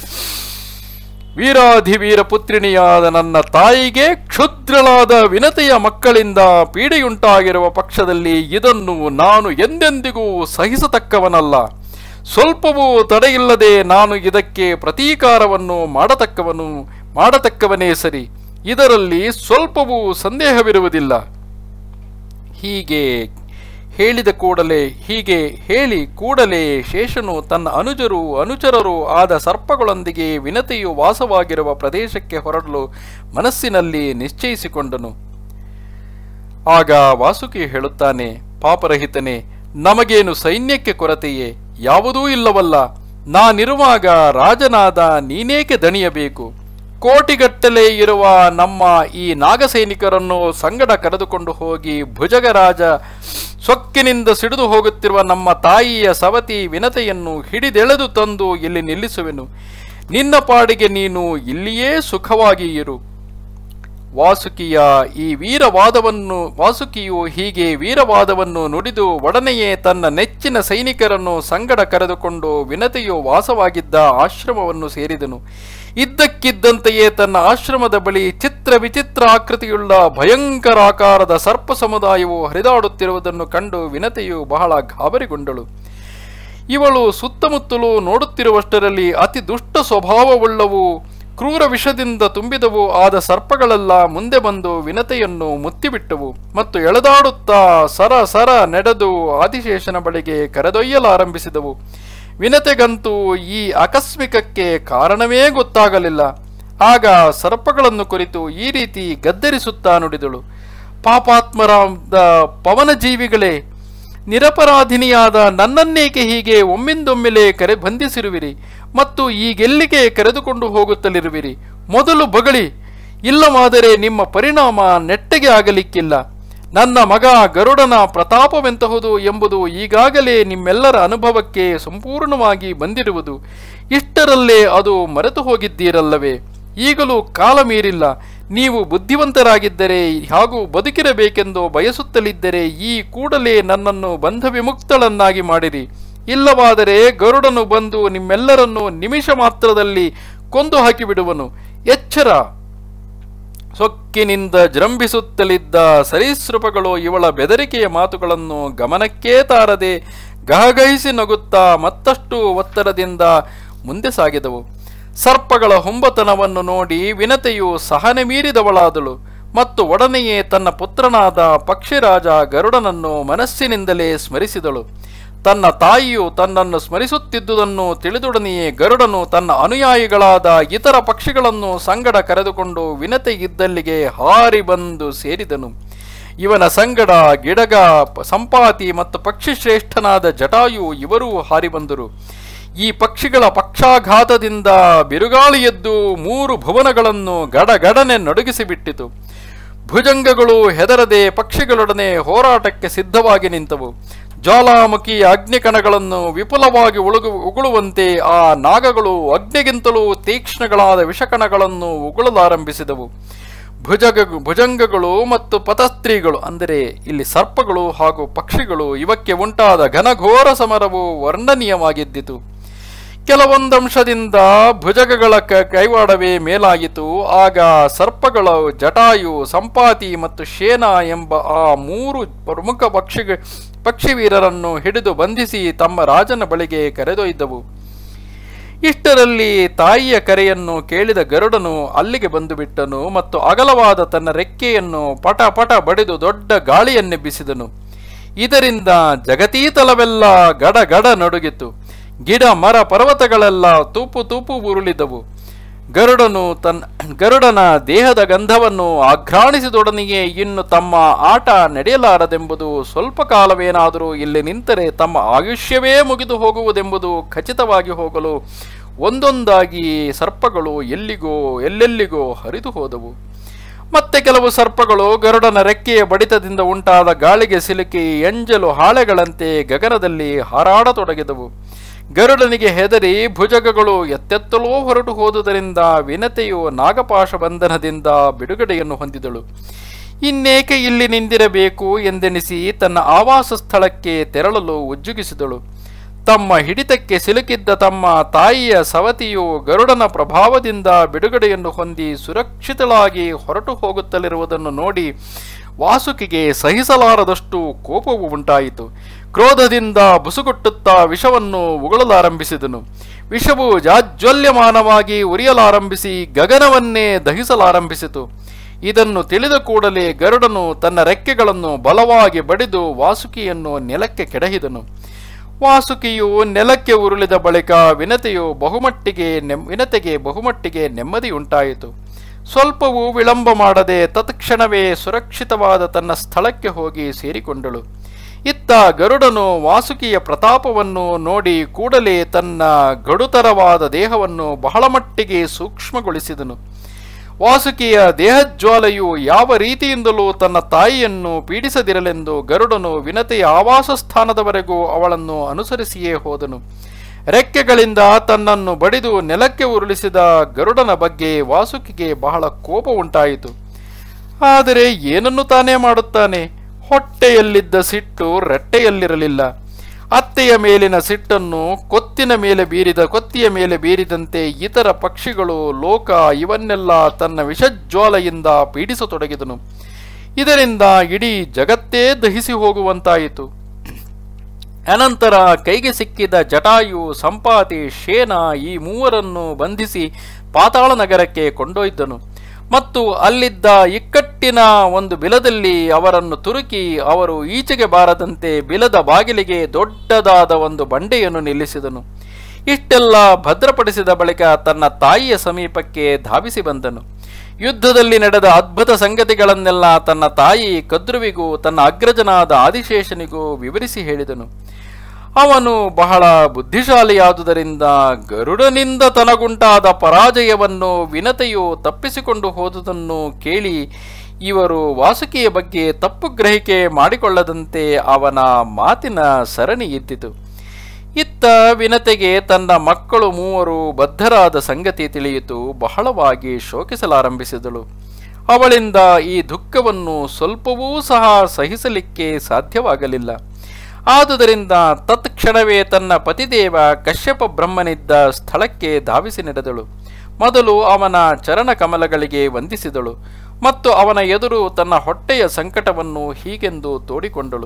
ವೀರಾಧಿವೀರ ಪುತ್ರಿಣಿಯಾದ ನನ್ನ ತಾಯಿಗೆ ಕ್ಷುದ್ರಳಾದ ವಿನತೆಯ ಮಕ್ಕಳಿಂದ ಪೀಡೆಯುಂಟಾಗಿರುವ ಪಕ್ಷದಲ್ಲಿ ಇದನ್ನು ನಾನು ಎಂದೆಂದಿಗೂ ಸಹಿಸತಕ್ಕವನಲ್ಲ ಸ್ವಲ್ಪವೂ ತಡೆಯಿಲ್ಲದೆ ನಾನು ಇದಕ್ಕೆ ಪ್ರತೀಕಾರವನ್ನು ಮಾಡತಕ್ಕವನು ಮಾಡತಕ್ಕವನೇ ಸರಿ ಇದರಲ್ಲಿ ಸ್ವಲ್ಪವೂ ಸಂದೇಹವಿರುವುದಿಲ್ಲ ಹೀಗೆ ಹೇಳಿದ ಕೂಡಲೇ ಹೀಗೆ ಹೇಳಿ ಕೂಡಲೇ ಶೇಷನು ತನ್ನ ಅನುಜರು ಅನುಚರರು ಆದ ಸರ್ಪಗಳೊಂದಿಗೆ ವಿನತೆಯು ವಾಸವಾಗಿರುವ ಪ್ರದೇಶಕ್ಕೆ ಹೊರಡಲು ಮನಸ್ಸಿನಲ್ಲಿ ನಿಶ್ಚಯಿಸಿಕೊಂಡನು ಆಗ ವಾಸುಕಿ ಹೇಳುತ್ತಾನೆ ಪಾಪರಹಿತನೇ ನಮಗೇನು ಸೈನ್ಯಕ್ಕೆ ಕೊರತೆಯೇ ಯಾವುದೂ ಇಲ್ಲವಲ್ಲ ನಾನಿರುವಾಗ ರಾಜನಾದ ನೀನೇಕೆ ದಣಿಯಬೇಕು ಕೋಟಿಗಟ್ಟಲೆ ಇರುವ ನಮ್ಮ ಈ ನಾಗಸೈನಿಕರನ್ನು ಸಂಗಡ ಕರೆದುಕೊಂಡು ಹೋಗಿ ಭುಜಗರಾಜ ಸೊಕ್ಕಿನಿಂದ ಸಿಡಿದು ಹೋಗುತ್ತಿರುವ ನಮ್ಮ ತಾಯಿಯ ಸವತಿ ವಿನತೆಯನ್ನು ಹಿಡಿದೆಳೆದು ತಂದು ಇಲ್ಲಿ ನಿಲ್ಲಿಸುವೆನು ನಿನ್ನ ಪಾಡಿಗೆ ನೀನು ಇಲ್ಲಿಯೇ ಸುಖವಾಗಿ ಇರು ವಾಸುಕಿಯ ಈ ವೀರವಾದವನ್ನು ವಾಸುಕಿಯು ಹೀಗೆ ವೀರವಾದವನ್ನು ನುಡಿದು ಒಡನೆಯೇ ತನ್ನ ನೆಚ್ಚಿನ ಸೈನಿಕರನ್ನು ಸಂಗಡ ಕರೆದುಕೊಂಡು ವಿನತೆಯು ವಾಸವಾಗಿದ್ದ ಆಶ್ರಮವನ್ನು ಸೇರಿದನು ಇದ್ದಕ್ಕಿದ್ದಂತೆಯೇ ತನ್ನ ಆಶ್ರಮದ ಬಳಿ ಚಿತ್ರ ವಿಚಿತ್ರ ಆಕೃತಿಯುಳ್ಳ ಭಯಂಕರಾಕಾರದ ಸರ್ಪ ಸಮುದಾಯವು ಹರಿದಾಡುತ್ತಿರುವುದನ್ನು ಕಂಡು ವಿನತೆಯು ಬಹಳ ಗಾಬರಿಗೊಂಡಳು ಇವಳು ಸುತ್ತಮುತ್ತಲೂ ನೋಡುತ್ತಿರುವಷ್ಟರಲ್ಲಿ ಅತಿ ದುಷ್ಟ ಸ್ವಭಾವವುಳ್ಳವು ಕ್ರೂರ ವಿಷದಿಂದ ತುಂಬಿದವು ಆದ ಸರ್ಪಗಳೆಲ್ಲ ಮುಂದೆ ಬಂದು ವಿನತೆಯನ್ನು ಮುತ್ತಿಬಿಟ್ಟವು ಮತ್ತು ಎಳೆದಾಡುತ್ತಾ ಸರ ಸರ ನಡೆದು ಆದಿಶೇಷನ ಬಳಿಗೆ ಕರೆದೊಯ್ಯಲಾರಂಭಿಸಿದವು ವಿನತೆಗಂತೂ ಈ ಆಕಸ್ಮಿಕಕ್ಕೆ ಕಾರಣವೇ ಗೊತ್ತಾಗಲಿಲ್ಲ ಆಗ ಸರ್ಪಗಳನ್ನು ಕುರಿತು ಈ ರೀತಿ ಗದ್ದರಿಸುತ್ತಾ ನುಡಿದಳು ಪಾಪಾತ್ಮರಾದ ಪವನಜೀವಿಗಳೇ ನಿರಪರಾಧಿನಿಯಾದ ನನ್ನನ್ನೇಕೆ ಹೀಗೆ ಒಮ್ಮಿಂದೊಮ್ಮೆಲೆ ಕರೆ ಬಂಧಿಸಿರುವಿರಿ ಮತ್ತು ಈಗೆಲ್ಲಿಗೆ ಕರೆದುಕೊಂಡು ಹೋಗುತ್ತಲಿರುವಿರಿ ಮೊದಲು ಬಗಳಿ ಇಲ್ಲವಾದರೆ ನಿಮ್ಮ ಪರಿಣಾಮ ನೆಟ್ಟಗೆ ಆಗಲಿಕ್ಕಿಲ್ಲ ನನ್ನ ಮಗ ಗರುಡನ ಪ್ರತಾಪವೆಂತಹುದು ಎಂಬುದು ಈಗಾಗಲೇ ನಿಮ್ಮೆಲ್ಲರ ಅನುಭವಕ್ಕೆ ಸಂಪೂರ್ಣವಾಗಿ ಬಂದಿರುವುದು ಇಷ್ಟರಲ್ಲೇ ಅದು ಮರೆತು ಹೋಗಿದ್ದೀರಲ್ಲವೇ ಈಗಲೂ ಕಾಲ ಮೀರಿಲ್ಲ ನೀವು ಬುದ್ಧಿವಂತರಾಗಿದ್ದರೆ ಹಾಗೂ ಬದುಕಿರಬೇಕೆಂದು ಬಯಸುತ್ತಲಿದ್ದರೆ ಈ ಕೂಡಲೇ ನನ್ನನ್ನು ಬಂಧ ವಿಮುಕ್ತಳನ್ನಾಗಿ ಮಾಡಿರಿ ಇಲ್ಲವಾದರೆ ಗರುಡನು ಬಂದು ನಿಮ್ಮೆಲ್ಲರನ್ನು ನಿಮಿಷ ಮಾತ್ರದಲ್ಲಿ ಕೊಂದು ಹಾಕಿಬಿಡುವನು ಎಚ್ಚರ ಸೊಕ್ಕಿನಿಂದ ಜೃಂಭಿಸುತ್ತಲಿದ್ದ ಸರೀಸೃಪಗಳು ಇವಳ ಬೆದರಿಕೆಯ ಮಾತುಗಳನ್ನು ಗಮನಕ್ಕೇ ತಾರದೆ ಗಹಗಹಿಸಿ ನಗುತ್ತಾ ಮತ್ತಷ್ಟು ಒತ್ತಡದಿಂದ ಮುಂದೆ ಸಾಗಿದವು ಸರ್ಪಗಳ ಹೊಂಬತನವನ್ನು ನೋಡಿ ವಿನತೆಯು ಸಹನೆ ಮೀರಿದವಳಾದಳು ಮತ್ತು ಒಡನೆಯೇ ತನ್ನ ಪುತ್ರನಾದ ಪಕ್ಷಿರಾಜ ಗರುಡನನ್ನು ಮನಸ್ಸಿನಿಂದಲೇ ಸ್ಮರಿಸಿದಳು ತನ್ನ ತಾಯಿಯು ತನ್ನನ್ನು ಸ್ಮರಿಸುತ್ತಿದ್ದುದನ್ನು ತಿಳಿದೊಡನೆಯೇ ಗರುಡನು ತನ್ನ ಅನುಯಾಯಿಗಳಾದ ಇತರ ಪಕ್ಷಿಗಳನ್ನು ಸಂಗಡ ಕರೆದುಕೊಂಡು ವಿನತೆ ಇದ್ದಲ್ಲಿಗೆ ಹಾರಿ ಬಂದು ಸೇರಿದನು ಇವನ ಸಂಗಡ ಗಿಡಗ ಪ- ಸಂಪಾತಿ ಮತ್ತು ಪಕ್ಷಿ ಶ್ರೇಷ್ಠನಾದ ಜಟಾಯು ಇವರೂ ಹಾರಿ ಬಂದರು ಈ ಪಕ್ಷಿಗಳ ಪಕ್ಷಾಘಾತದಿಂದ ಬಿರುಗಾಳಿ ಎದ್ದು ಮೂರು ಭುವನಗಳನ್ನು ಗಡಗಡನೆ ನಡುಗಿಸಿಬಿಟ್ಟಿತು ಭುಜಂಗಗಳು ಹೆದರದೆ ಪಕ್ಷಿಗಳೊಡನೆ ಹೋರಾಟಕ್ಕೆ ಸಿದ್ಧವಾಗಿ ನಿಂತವು ಜ್ವಾಲಾಮುಖಿ ಅಗ್ನಿಕಣಗಳನ್ನು ವಿಪುಲವಾಗಿ ಉಳುಗು ಉಗುಳುವಂತೆ ಆ ನಾಗಗಳು ಅಗ್ನಿಗಿಂತಲೂ ತೀಕ್ಷ್ಣಗಳಾದ ವಿಷಕಣಗಳನ್ನು ಉಗುಳಲಾರಂಭಿಸಿದವು ಭುಜಗ ಭುಜಂಗಗಳು ಮತ್ತು ಪತಸ್ತ್ರೀಗಳು ಅಂದರೆ ಇಲ್ಲಿ ಸರ್ಪಗಳು ಹಾಗೂ ಪಕ್ಷಿಗಳು ಇವಕ್ಕೆ ಉಂಟಾದ ಘನಘೋರ ಸಮರವು ವರ್ಣನೀಯವಾಗಿದ್ದಿತು ಕೆಲವೊಂದಂಶದಿಂದ ಭುಜಗಗಳ ಕ- ಕೈವಾಡವೇ ಮೇಲಾಯಿತು ಆಗ ಸರ್ಪಗಳ ಜಟಾಯು ಸಂಪಾತಿ ಮತ್ತು ಶೇನ ಎಂಬ ಆ ಮೂರು ಪ್ರಮುಖ ಪಕ್ಷಿ ಪಕ್ಷಿವೀರರನ್ನು ಹಿಡಿದು ಬಂಧಿಸಿ ತಮ್ಮ ರಾಜನ ಬಳಿಗೆ ಕರೆದೊಯ್ದವು ಇಷ್ಟರಲ್ಲಿ ತಾಯಿಯ ಕರೆಯನ್ನು ಕೇಳಿದ ಗರುಡನು ಅಲ್ಲಿಗೆ ಬಂದು ಬಿಟ್ಟನು ಮತ್ತು ಅಗಲವಾದ ತನ್ನ ರೆಕ್ಕೆಯನ್ನು ಪಟ ಪಟ ಬಡಿದು ದೊಡ್ಡ ಗಾಳಿಯನ್ನೆಬ್ಬಿಸಿದನು ಇದರಿಂದ ಜಗತೀತಲವೆಲ್ಲ ಗಡ ಗಡ ನಡುಗಿತು ಗಿಡ ಮರ ಪರ್ವತಗಳೆಲ್ಲ ತೂಪು ತೂಪು ಉರುಳಿದವು ಗರುಡನು ತನ್ನ ಗರುಡನ ದೇಹದ ಗಂಧವನ್ನು ಆಘ್ರಾಣಿಸಿದೊಡನೆಯೇ ಇನ್ನು ತಮ್ಮ ಆಟ ನಡೆಯಲಾರದೆಂಬುದು ಸ್ವಲ್ಪ ಕಾಲವೇನಾದರೂ ಇಲ್ಲಿ ನಿಂತರೆ ತಮ್ಮ ಆಯುಷ್ಯವೇ ಮುಗಿದು ಹೋಗುವುದೆಂಬುದು ಖಚಿತವಾಗಿ ಹೋಗಲು ಒಂದೊಂದಾಗಿ ಸರ್ಪಗಳು ಎಲ್ಲಿಗೋ ಎಲ್ಲೆಲ್ಲಿಗೋ ಹರಿದು ಹೋದವು ಮತ್ತೆ ಕೆಲವು ಸರ್ಪಗಳು ಗರುಡನ ರೆಕ್ಕೆಯ ಬಡಿತದಿಂದ ಉಂಟಾದ ಗಾಳಿಗೆ ಸಿಲುಕಿ ಎಂಜಲು ಹಾಳೆಗಳಂತೆ ಗಗನದಲ್ಲಿ ಹಾರಾಡತೊಡಗಿದವು ಗರುಡನಿಗೆ ಹೆದರಿ ಭುಜಗಗಳು ಎತ್ತೆತ್ತಲೋ ಹೊರಟು ಹೋದುದರಿಂದ ವಿನತೆಯು ನಾಗಪಾಶ ಬಂಧನದಿಂದ ಬಿಡುಗಡೆಯನ್ನು ಹೊಂದಿದಳು ಇನ್ನೇಕೆ ಇಲ್ಲಿ ನಿಂದಿರಬೇಕು ಎಂದೆನಿಸಿ ತನ್ನ ಆವಾಸ ಸ್ಥಳಕ್ಕೆ ತೆರಳಲು ಉಜ್ಜುಗಿಸಿದಳು ತಮ್ಮ ಹಿಡಿತಕ್ಕೆ ಸಿಲುಕಿದ್ದ ತಮ್ಮ ತಾಯಿಯ ಸವತಿಯು ಗರುಡನ ಪ್ರಭಾವದಿಂದ ಬಿಡುಗಡೆಯನ್ನು ಹೊಂದಿ ಸುರಕ್ಷಿತಳಾಗಿ ಹೊರಟು ಹೋಗುತ್ತಲಿರುವುದನ್ನು ನೋಡಿ ವಾಸುಕಿಗೆ ಸಹಿಸಲಾರದಷ್ಟು ಕೋಪವು ಉಂಟಾಯಿತು ಕ್ರೋಧದಿಂದ ಬುಸುಗುಟ್ಟುತ್ತಾ ವಿಷವನ್ನು ಉಗುಳಲಾರಂಭಿಸಿದನು ವಿಷವು ಜಾಜ್ವಲ್ಯಮಾನವಾಗಿ ಉರಿಯಲಾರಂಭಿಸಿ ಗಗನವನ್ನೇ ದಹಿಸಲಾರಂಭಿಸಿತು ಇದನ್ನು ತಿಳಿದ ಕೂಡಲೇ ಗರುಡನು ತನ್ನ ರೆಕ್ಕೆಗಳನ್ನು ಬಲವಾಗಿ ಬಡಿದು ವಾಸುಕಿಯನ್ನು ನೆಲಕ್ಕೆ ಕೆಡಹಿದನು ವಾಸುಕಿಯು ನೆಲಕ್ಕೆ ಉರುಳಿದ ಬಳಿಕ ವಿನತೆಯು ಬಹುಮಟ್ಟಿಗೆ ನೆಮ್ ವಿನತೆಗೆ ಬಹುಮಟ್ಟಿಗೆ ನೆಮ್ಮದಿಯುಂಟಾಯಿತು ಸ್ವಲ್ಪವೂ ವಿಳಂಬ ಮಾಡದೆ ತತ್ಕ್ಷಣವೇ ಸುರಕ್ಷಿತವಾದ ತನ್ನ ಸ್ಥಳಕ್ಕೆ ಹೋಗಿ ಸೇರಿಕೊಂಡಳು ಇತ್ತ ಗರುಡನು ವಾಸುಕಿಯ ಪ್ರತಾಪವನ್ನು ನೋಡಿ ಕೂಡಲೇ ತನ್ನ ಗಡುತರವಾದ ದೇಹವನ್ನು ಬಹಳ ಮಟ್ಟಿಗೆ ಸೂಕ್ಷ್ಮಗೊಳಿಸಿದನು ವಾಸುಕಿಯ ದೇಹಜ್ವಾಲೆಯು ಯಾವ ರೀತಿಯಿಂದಲೂ ತನ್ನ ತಾಯಿಯನ್ನು ಪೀಡಿಸದಿರಲೆಂದು ಗರುಡನು ವಿನತೆಯ ಆವಾಸ ಸ್ಥಾನದವರೆಗೂ ಅವಳನ್ನು ಅನುಸರಿಸಿಯೇ ಹೋದನು ರೆಕ್ಕೆಗಳಿಂದ ತನ್ನನ್ನು ಬಡಿದು ನೆಲಕ್ಕೆ ಉರುಳಿಸಿದ ಗರುಡನ ಬಗ್ಗೆ ವಾಸುಕಿಗೆ ಬಹಳ ಕೋಪ ಉಂಟಾಯಿತು ಆದರೆ ಏನನ್ನು ತಾನೇ ಮಾಡುತ್ತಾನೆ ಹೊಟ್ಟೆಯಲ್ಲಿದ್ದ ಸಿಟ್ಟು ರೆಟ್ಟೆಯಲ್ಲಿರಲಿಲ್ಲ ಅತ್ತೆಯ ಮೇಲಿನ ಸಿಟ್ಟನ್ನು ಕೊತ್ತಿನ ಮೇಲೆ ಬೀರಿದ ಕೊತ್ತಿಯ ಮೇಲೆ ಬೀರಿದಂತೆ ಇತರ ಪಕ್ಷಿಗಳು ಲೋಕ ಇವನ್ನೆಲ್ಲ ತನ್ನ ವಿಷಜ್ವಾಲೆಯಿಂದ ಪೀಡಿಸತೊಡಗಿದನು ಇದರಿಂದ ಇಡೀ ಜಗತ್ತೇ ದಹಿಸಿ ಹೋಗುವಂತಾಯಿತು ಅನಂತರ ಕೈಗೆ ಸಿಕ್ಕಿದ ಜಟಾಯು ಸಂಪಾತಿ ಶೇನ ಈ ಮೂವರನ್ನು ಬಂಧಿಸಿ ಪಾತಾಳ ನಗರಕ್ಕೆ ಕೊಂಡೊಯ್ದನು ಮತ್ತು ಅಲ್ಲಿದ್ದ ಇಕ್ಕಟ್ಟಿನ ಒಂದು ಬಿಲದಲ್ಲಿ ಅವರನ್ನು ತುರುಕಿ ಅವರು ಈಚೆಗೆ ಬಾರದಂತೆ ಬಿಲದ ಬಾಗಿಲಿಗೆ ದೊಡ್ಡದಾದ ಒಂದು ಬಂಡೆಯನ್ನು ನಿಲ್ಲಿಸಿದನು ಇಷ್ಟೆಲ್ಲ ಭದ್ರಪಡಿಸಿದ ಬಳಿಕ ತನ್ನ ತಾಯಿಯ ಸಮೀಪಕ್ಕೆ ಧಾವಿಸಿ ಬಂದನು ಯುದ್ಧದಲ್ಲಿ ನಡೆದ ಅದ್ಭುತ ಸಂಗತಿಗಳನ್ನೆಲ್ಲ ತನ್ನ ತಾಯಿ ಕದ್ರುವಿಗೂ ತನ್ನ ಅಗ್ರಜನಾದ ಆದಿಶೇಷನಿಗೂ ವಿವರಿಸಿ ಹೇಳಿದನು ಅವನು ಬಹಳ ಬುದ್ಧಿಶಾಲಿಯಾದುದರಿಂದ ಗರುಡನಿಂದ ತನಗುಂಟಾದ ಪರಾಜಯವನ್ನು ವಿನತೆಯು ತಪ್ಪಿಸಿಕೊಂಡು ಹೋದುದನ್ನು ಕೇಳಿ ಇವರು ವಾಸುಕಿಯ ಬಗ್ಗೆ ತಪ್ಪು ಗ್ರಹಿಕೆ ಮಾಡಿಕೊಳ್ಳದಂತೆ ಅವನ ಮಾತಿನ ಸರಣಿ ಇದ್ದಿತು ಇತ್ತ ವಿನತೆಗೆ ತನ್ನ ಮಕ್ಕಳು ಮೂವರು ಬದ್ಧರಾದ ಸಂಗತಿ ತಿಳಿಯಿತು ಬಹಳವಾಗಿ ಶೋಕಿಸಲಾರಂಭಿಸಿದಳು ಅವಳಿಂದ ಈ ದುಃಖವನ್ನು ಸ್ವಲ್ಪವೂ ಸಹ ಸಹಿಸಲಿಕ್ಕೆ ಸಾಧ್ಯವಾಗಲಿಲ್ಲ ಆದುದರಿಂದ ತತ್ಕ್ಷಣವೇ ತನ್ನ ಪತಿದೇವ ಕಶ್ಯಪ ಬ್ರಹ್ಮನಿದ್ದ ಸ್ಥಳಕ್ಕೆ ಧಾವಿಸಿ ನಡೆದಳು ಮೊದಲು ಅವನ ಚರಣ ಕಮಲಗಳಿಗೆ ವಂದಿಸಿದಳು ಮತ್ತು ಅವನ ಎದುರು ತನ್ನ ಹೊಟ್ಟೆಯ ಸಂಕಟವನ್ನು ಹೀಗೆಂದು ತೋಡಿಕೊಂಡಳು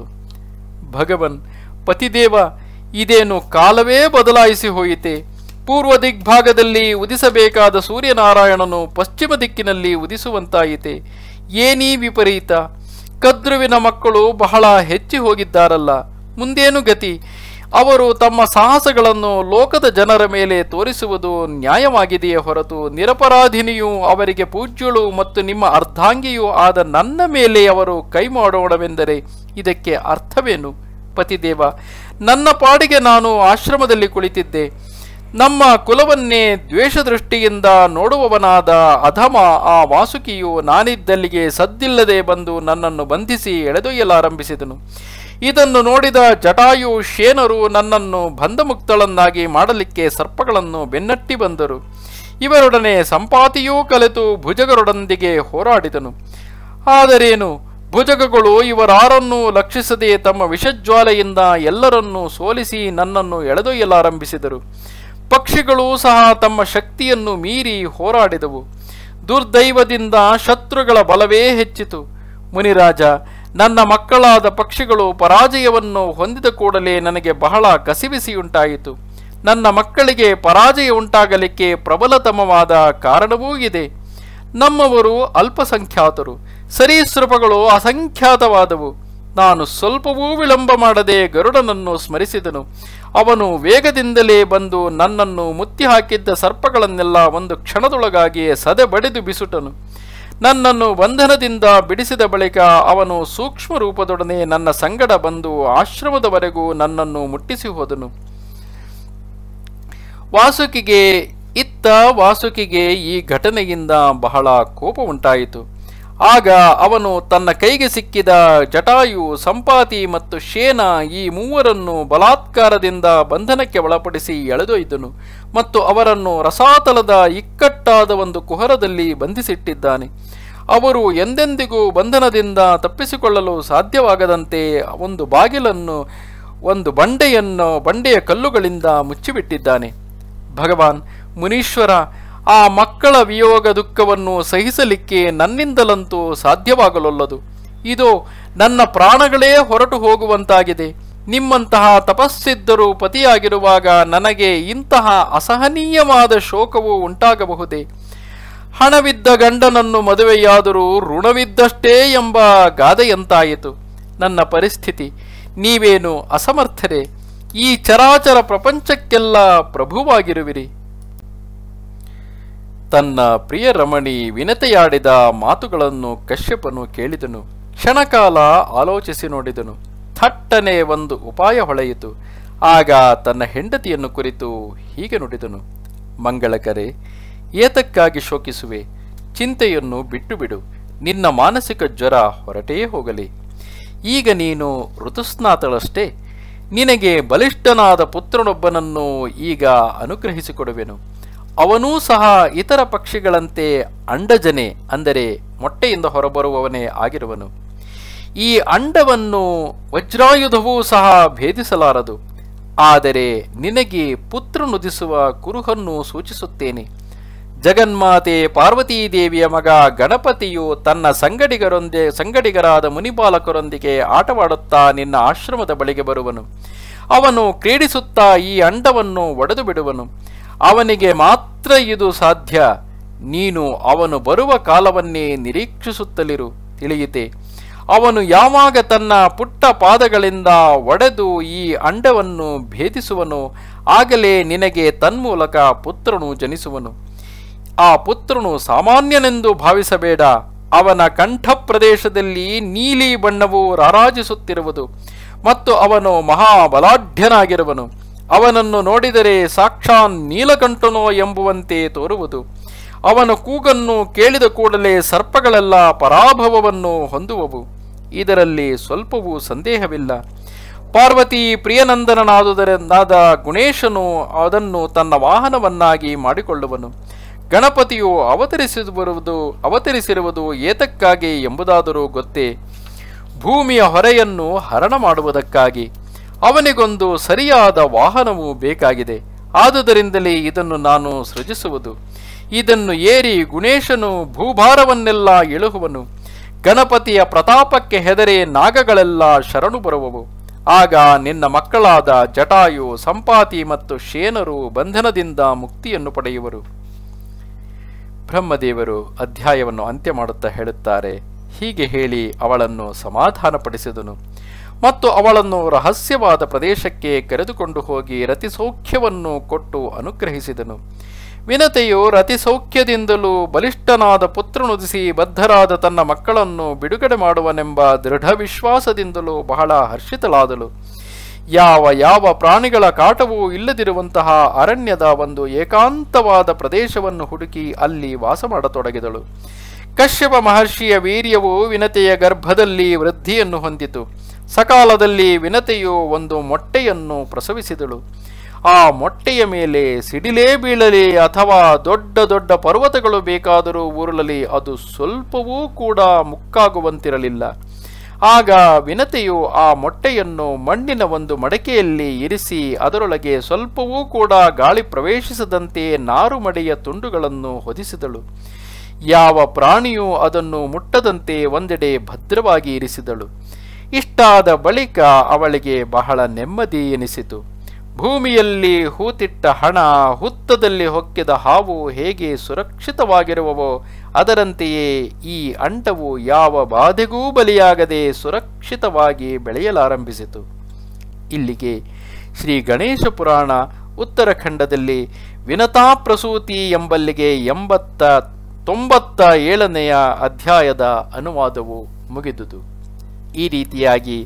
ಭಗವನ್ ಪತಿದೇವ ಇದೇನು ಕಾಲವೇ ಬದಲಾಯಿಸಿ ಹೋಯಿತೆ ಪೂರ್ವ ದಿಗ್ಭಾಗದಲ್ಲಿ ಉದಿಸಬೇಕಾದ ಸೂರ್ಯನಾರಾಯಣನು ಪಶ್ಚಿಮ ದಿಕ್ಕಿನಲ್ಲಿ ಉದಿಸುವಂತಾಯಿತೆ ಏನೀ ವಿಪರೀತ ಕದ್ರುವಿನ ಮಕ್ಕಳು ಬಹಳ ಹೆಚ್ಚಿ ಹೋಗಿದ್ದಾರಲ್ಲ ಮುಂದೇನು ಗತಿ ಅವರು ತಮ್ಮ ಸಾಹಸಗಳನ್ನು ಲೋಕದ ಜನರ ಮೇಲೆ ತೋರಿಸುವುದು ನ್ಯಾಯವಾಗಿದೆಯೇ ಹೊರತು ನಿರಪರಾಧಿನಿಯೂ ಅವರಿಗೆ ಪೂಜ್ಯಳು ಮತ್ತು ನಿಮ್ಮ ಅರ್ಧಾಂಗಿಯೂ ಆದ ನನ್ನ ಮೇಲೆ ಅವರು ಕೈ ಮಾಡೋಣವೆಂದರೆ ಇದಕ್ಕೆ ಅರ್ಥವೇನು ಪತಿದೇವ ನನ್ನ ಪಾಡಿಗೆ ನಾನು ಆಶ್ರಮದಲ್ಲಿ ಕುಳಿತಿದ್ದೆ ನಮ್ಮ ಕುಲವನ್ನೇ ದ್ವೇಷದೃಷ್ಟಿಯಿಂದ ನೋಡುವವನಾದ ಅಧಮ ಆ ವಾಸುಕಿಯು ನಾನಿದ್ದಲ್ಲಿಗೆ ಸದ್ದಿಲ್ಲದೆ ಬಂದು ನನ್ನನ್ನು ಬಂಧಿಸಿ ಎಳೆದೊಯ್ಯಲಾರಂಭಿಸಿದನು ಇದನ್ನು ನೋಡಿದ ಜಟಾಯು ಶೇನರು ನನ್ನನ್ನು ಬಂಧಮುಕ್ತಳನ್ನಾಗಿ ಮಾಡಲಿಕ್ಕೆ ಸರ್ಪಗಳನ್ನು ಬೆನ್ನಟ್ಟಿ ಬಂದರು ಇವರೊಡನೆ ಸಂಪಾತಿಯೂ ಕಲೆತು ಭುಜಗರೊಡೊಂದಿಗೆ ಹೋರಾಡಿದನು ಆದರೇನು ಭುಜಗಗಳು ಇವರಾರನ್ನೂ ಲಕ್ಷಿಸದೆ ತಮ್ಮ ವಿಷಜ್ವಾಲೆಯಿಂದ ಎಲ್ಲರನ್ನೂ ಸೋಲಿಸಿ ನನ್ನನ್ನು ಎಳೆದೊಯ್ಯಲಾರಂಭಿಸಿದರು ಪಕ್ಷಿಗಳೂ ಸಹ ತಮ್ಮ ಶಕ್ತಿಯನ್ನು ಮೀರಿ ಹೋರಾಡಿದವು ದುರ್ದೈವದಿಂದ ಶತ್ರುಗಳ ಬಲವೇ ಹೆಚ್ಚಿತು ಮುನಿರಾಜ ನನ್ನ ಮಕ್ಕಳಾದ ಪಕ್ಷಿಗಳು ಪರಾಜಯವನ್ನು ಹೊಂದಿದ ಕೂಡಲೇ ನನಗೆ ಬಹಳ ಕಸಿಬಿಸಿಯುಂಟಾಯಿತು ನನ್ನ ಮಕ್ಕಳಿಗೆ ಪರಾಜಯ ಉಂಟಾಗಲಿಕ್ಕೆ ಪ್ರಬಲತಮವಾದ ಕಾರಣವೂ ಇದೆ ನಮ್ಮವರು ಅಲ್ಪಸಂಖ್ಯಾತರು ಸರೀಸೃಪಗಳು ಅಸಂಖ್ಯಾತವಾದವು ನಾನು ಸ್ವಲ್ಪವೂ ವಿಳಂಬ ಮಾಡದೆ ಗರುಡನನ್ನು ಸ್ಮರಿಸಿದನು ಅವನು ವೇಗದಿಂದಲೇ ಬಂದು ನನ್ನನ್ನು ಮುತ್ತಿ ಹಾಕಿದ್ದ ಸರ್ಪಗಳನ್ನೆಲ್ಲ ಒಂದು ಕ್ಷಣದೊಳಗಾಗಿ ಸದೆ ಬಡಿದು ಬಿಸುಟನು ನನ್ನನ್ನು ಬಂಧನದಿಂದ ಬಿಡಿಸಿದ ಬಳಿಕ ಅವನು ಸೂಕ್ಷ್ಮ ರೂಪದೊಡನೆ ನನ್ನ ಸಂಗಡ ಬಂದು ಆಶ್ರಮದವರೆಗೂ ನನ್ನನ್ನು ಮುಟ್ಟಿಸಿ ಹೋದನು ವಾಸುಕಿಗೆ ಇತ್ತ ವಾಸುಕಿಗೆ ಈ ಘಟನೆಯಿಂದ ಬಹಳ ಕೋಪ ಉಂಟಾಯಿತು ಆಗ ಅವನು ತನ್ನ ಕೈಗೆ ಸಿಕ್ಕಿದ ಜಟಾಯು ಸಂಪಾತಿ ಮತ್ತು ಶೇನ ಈ ಮೂವರನ್ನು ಬಲಾತ್ಕಾರದಿಂದ ಬಂಧನಕ್ಕೆ ಒಳಪಡಿಸಿ ಎಳೆದೊಯ್ದನು ಮತ್ತು ಅವರನ್ನು ರಸಾತಲದ ಇಕ್ಕಟ್ಟಾದ ಒಂದು ಕುಹರದಲ್ಲಿ ಬಂಧಿಸಿಟ್ಟಿದ್ದಾನೆ ಅವರು ಎಂದೆಂದಿಗೂ ಬಂಧನದಿಂದ ತಪ್ಪಿಸಿಕೊಳ್ಳಲು ಸಾಧ್ಯವಾಗದಂತೆ ಒಂದು ಬಾಗಿಲನ್ನು ಒಂದು ಬಂಡೆಯನ್ನು ಬಂಡೆಯ ಕಲ್ಲುಗಳಿಂದ ಮುಚ್ಚಿಬಿಟ್ಟಿದ್ದಾನೆ ಭಗವಾನ್ ಮುನೀಶ್ವರ ಆ ಮಕ್ಕಳ ವಿಯೋಗ ದುಃಖವನ್ನು ಸಹಿಸಲಿಕ್ಕೆ ನನ್ನಿಂದಲಂತೂ ಸಾಧ್ಯವಾಗಲೊಲ್ಲದು ಇದು ನನ್ನ ಪ್ರಾಣಗಳೇ ಹೊರಟು ಹೋಗುವಂತಾಗಿದೆ ನಿಮ್ಮಂತಹ ತಪಸ್ಸಿದ್ದರೂ ಪತಿಯಾಗಿರುವಾಗ ನನಗೆ ಇಂತಹ ಅಸಹನೀಯವಾದ ಶೋಕವು ಉಂಟಾಗಬಹುದೇ ಹಣವಿದ್ದ ಗಂಡನನ್ನು ಮದುವೆಯಾದರೂ ಋಣವಿದ್ದಷ್ಟೇ ಎಂಬ ಗಾದೆಯಂತಾಯಿತು ನನ್ನ ಪರಿಸ್ಥಿತಿ ನೀವೇನು ಅಸಮರ್ಥರೇ ಈ ಚರಾಚರ ಪ್ರಪಂಚಕ್ಕೆಲ್ಲ ಪ್ರಭುವಾಗಿರುವಿರಿ ತನ್ನ ಪ್ರಿಯ ರಮಣಿ ವಿನತೆಯಾಡಿದ ಮಾತುಗಳನ್ನು ಕಶ್ಯಪನು ಕೇಳಿದನು ಕ್ಷಣಕಾಲ ಆಲೋಚಿಸಿ ನೋಡಿದನು ಥಟ್ಟನೆ ಒಂದು ಉಪಾಯ ಹೊಳೆಯಿತು ಆಗ ತನ್ನ ಹೆಂಡತಿಯನ್ನು ಕುರಿತು ಹೀಗೆ ನುಡಿದನು ಮಂಗಳಕರೆ ಏತಕ್ಕಾಗಿ ಶೋಕಿಸುವೆ ಚಿಂತೆಯನ್ನು ಬಿಟ್ಟು ಬಿಡು ನಿನ್ನ ಮಾನಸಿಕ ಜ್ವರ ಹೊರಟೇ ಹೋಗಲಿ ಈಗ ನೀನು ಋತುಸ್ನಾತಳಷ್ಟೇ ನಿನಗೆ ಬಲಿಷ್ಠನಾದ ಪುತ್ರನೊಬ್ಬನನ್ನು ಈಗ ಅನುಗ್ರಹಿಸಿಕೊಡುವೆನು ಅವನೂ ಸಹ ಇತರ ಪಕ್ಷಿಗಳಂತೆ ಅಂಡಜನೆ ಅಂದರೆ ಮೊಟ್ಟೆಯಿಂದ ಹೊರಬರುವವನೇ ಆಗಿರುವನು ಈ ಅಂಡವನ್ನು ವಜ್ರಾಯುಧವೂ ಸಹ ಭೇದಿಸಲಾರದು ಆದರೆ ನಿನಗೆ ಪುತ್ರನುದಿಸುವ ಕುರುಹನ್ನು ಸೂಚಿಸುತ್ತೇನೆ ಜಗನ್ಮಾತೆ ಪಾರ್ವತೀದೇವಿಯ ಮಗ ಗಣಪತಿಯು ತನ್ನ ಸಂಗಡಿಗರೊಂದೆ ಸಂಗಡಿಗರಾದ ಮುನಿಬಾಲಕರೊಂದಿಗೆ ಆಟವಾಡುತ್ತಾ ನಿನ್ನ ಆಶ್ರಮದ ಬಳಿಗೆ ಬರುವನು ಅವನು ಕ್ರೀಡಿಸುತ್ತಾ ಈ ಅಂಡವನ್ನು ಒಡೆದು ಬಿಡುವನು ಅವನಿಗೆ ಮಾತ್ರ ಇದು ಸಾಧ್ಯ ನೀನು ಅವನು ಬರುವ ಕಾಲವನ್ನೇ ನಿರೀಕ್ಷಿಸುತ್ತಲಿರು ತಿಳಿಯಿತೆ ಅವನು ಯಾವಾಗ ತನ್ನ ಪುಟ್ಟ ಪಾದಗಳಿಂದ ಒಡೆದು ಈ ಅಂಡವನ್ನು ಭೇದಿಸುವನು ಆಗಲೇ ನಿನಗೆ ತನ್ಮೂಲಕ ಪುತ್ರನು ಜನಿಸುವನು ಆ ಪುತ್ರನು ಸಾಮಾನ್ಯನೆಂದು ಭಾವಿಸಬೇಡ ಅವನ ಕಂಠ ಪ್ರದೇಶದಲ್ಲಿ ನೀಲಿ ಬಣ್ಣವು ರಾರಾಜಿಸುತ್ತಿರುವುದು ಮತ್ತು ಅವನು ಮಹಾಬಲಾಢ್ಯನಾಗಿರುವನು ಅವನನ್ನು ನೋಡಿದರೆ ಸಾಕ್ಷಾನ್ ನೀಲಕಂಠನೋ ಎಂಬುವಂತೆ ತೋರುವುದು ಅವನ ಕೂಗನ್ನು ಕೇಳಿದ ಕೂಡಲೇ ಸರ್ಪಗಳೆಲ್ಲ ಪರಾಭವವನ್ನು ಹೊಂದುವವು ಇದರಲ್ಲಿ ಸ್ವಲ್ಪವೂ ಸಂದೇಹವಿಲ್ಲ ಪಾರ್ವತಿ ಪ್ರಿಯನಂದನನಾದುದರಿಂದಾದ ಗುಣೇಶನು ಅದನ್ನು ತನ್ನ ವಾಹನವನ್ನಾಗಿ ಮಾಡಿಕೊಳ್ಳುವನು ಗಣಪತಿಯು ಅವತರಿಸಿರುವುದು ಅವತರಿಸಿರುವುದು ಏತಕ್ಕಾಗಿ ಎಂಬುದಾದರೂ ಗೊತ್ತೇ ಭೂಮಿಯ ಹೊರೆಯನ್ನು ಹರಣ ಮಾಡುವುದಕ್ಕಾಗಿ ಅವನಿಗೊಂದು ಸರಿಯಾದ ವಾಹನವು ಬೇಕಾಗಿದೆ ಆದುದರಿಂದಲೇ ಇದನ್ನು ನಾನು ಸೃಜಿಸುವುದು ಇದನ್ನು ಏರಿ ಗುಣೇಶನು ಭೂಭಾರವನ್ನೆಲ್ಲ ಇಳುಹುವನು ಗಣಪತಿಯ ಪ್ರತಾಪಕ್ಕೆ ಹೆದರಿ ನಾಗಗಳೆಲ್ಲ ಶರಣು ಬರುವವು ಆಗ ನಿನ್ನ ಮಕ್ಕಳಾದ ಜಟಾಯು ಸಂಪಾತಿ ಮತ್ತು ಶೇನರು ಬಂಧನದಿಂದ ಮುಕ್ತಿಯನ್ನು ಪಡೆಯುವರು ಬ್ರಹ್ಮದೇವರು ಅಧ್ಯಾಯವನ್ನು ಅಂತ್ಯ ಮಾಡುತ್ತಾ ಹೇಳುತ್ತಾರೆ ಹೀಗೆ ಹೇಳಿ ಅವಳನ್ನು ಸಮಾಧಾನಪಡಿಸಿದನು ಮತ್ತು ಅವಳನ್ನು ರಹಸ್ಯವಾದ ಪ್ರದೇಶಕ್ಕೆ ಕರೆದುಕೊಂಡು ಹೋಗಿ ರತಿಸೌಖ್ಯವನ್ನು ಕೊಟ್ಟು ಅನುಗ್ರಹಿಸಿದನು ವಿನತೆಯು ರತಿಸೌಖ್ಯದಿಂದಲೂ ಬಲಿಷ್ಠನಾದ ಪುತ್ರನುದಿಸಿ ಬದ್ಧರಾದ ತನ್ನ ಮಕ್ಕಳನ್ನು ಬಿಡುಗಡೆ ಮಾಡುವನೆಂಬ ದೃಢ ವಿಶ್ವಾಸದಿಂದಲೂ ಬಹಳ ಹರ್ಷಿತಳಾದಳು ಯಾವ ಯಾವ ಪ್ರಾಣಿಗಳ ಕಾಟವೂ ಇಲ್ಲದಿರುವಂತಹ ಅರಣ್ಯದ ಒಂದು ಏಕಾಂತವಾದ ಪ್ರದೇಶವನ್ನು ಹುಡುಕಿ ಅಲ್ಲಿ ವಾಸ ಮಾಡತೊಡಗಿದಳು ಕಶ್ಯಪ ಮಹರ್ಷಿಯ ವೀರ್ಯವು ವಿನತೆಯ ಗರ್ಭದಲ್ಲಿ ವೃದ್ಧಿಯನ್ನು ಹೊಂದಿತು ಸಕಾಲದಲ್ಲಿ ವಿನತೆಯು ಒಂದು ಮೊಟ್ಟೆಯನ್ನು ಪ್ರಸವಿಸಿದಳು ಆ ಮೊಟ್ಟೆಯ ಮೇಲೆ ಸಿಡಿಲೇ ಬೀಳಲಿ ಅಥವಾ ದೊಡ್ಡ ದೊಡ್ಡ ಪರ್ವತಗಳು ಬೇಕಾದರೂ ಊರಲಲಿ ಅದು ಸ್ವಲ್ಪವೂ ಕೂಡ ಮುಕ್ಕಾಗುವಂತಿರಲಿಲ್ಲ ಆಗ ವಿನತೆಯು ಆ ಮೊಟ್ಟೆಯನ್ನು ಮಣ್ಣಿನ ಒಂದು ಮಡಕೆಯಲ್ಲಿ ಇರಿಸಿ ಅದರೊಳಗೆ ಸ್ವಲ್ಪವೂ ಕೂಡ ಗಾಳಿ ಪ್ರವೇಶಿಸದಂತೆ ನಾರುಮಡೆಯ ತುಂಡುಗಳನ್ನು ಹೊದಿಸಿದಳು ಯಾವ ಪ್ರಾಣಿಯೂ ಅದನ್ನು ಮುಟ್ಟದಂತೆ ಒಂದೆಡೆ ಭದ್ರವಾಗಿ ಇರಿಸಿದಳು ಇಷ್ಟಾದ ಬಳಿಕ ಅವಳಿಗೆ ಬಹಳ ನೆಮ್ಮದಿ ಎನಿಸಿತು ಭೂಮಿಯಲ್ಲಿ ಹೂತಿಟ್ಟ ಹಣ ಹುತ್ತದಲ್ಲಿ ಹೊಕ್ಕಿದ ಹಾವು ಹೇಗೆ ಸುರಕ್ಷಿತವಾಗಿರುವವೋ ಅದರಂತೆಯೇ ಈ ಅಂಡವು ಯಾವ ಬಾಧೆಗೂ ಬಲಿಯಾಗದೆ ಸುರಕ್ಷಿತವಾಗಿ ಬೆಳೆಯಲಾರಂಭಿಸಿತು ಇಲ್ಲಿಗೆ ಶ್ರೀ ಗಣೇಶ ಪುರಾಣ ಉತ್ತರಾಖಂಡದಲ್ಲಿ ವಿನತಾ ಪ್ರಸೂತಿ ಎಂಬಲ್ಲಿಗೆ ಎಂಬತ್ತ ತೊಂಬತ್ತ ಏಳನೆಯ ಅಧ್ಯಾಯದ ಅನುವಾದವು ಮುಗಿದುದು ಈ ರೀತಿಯಾಗಿ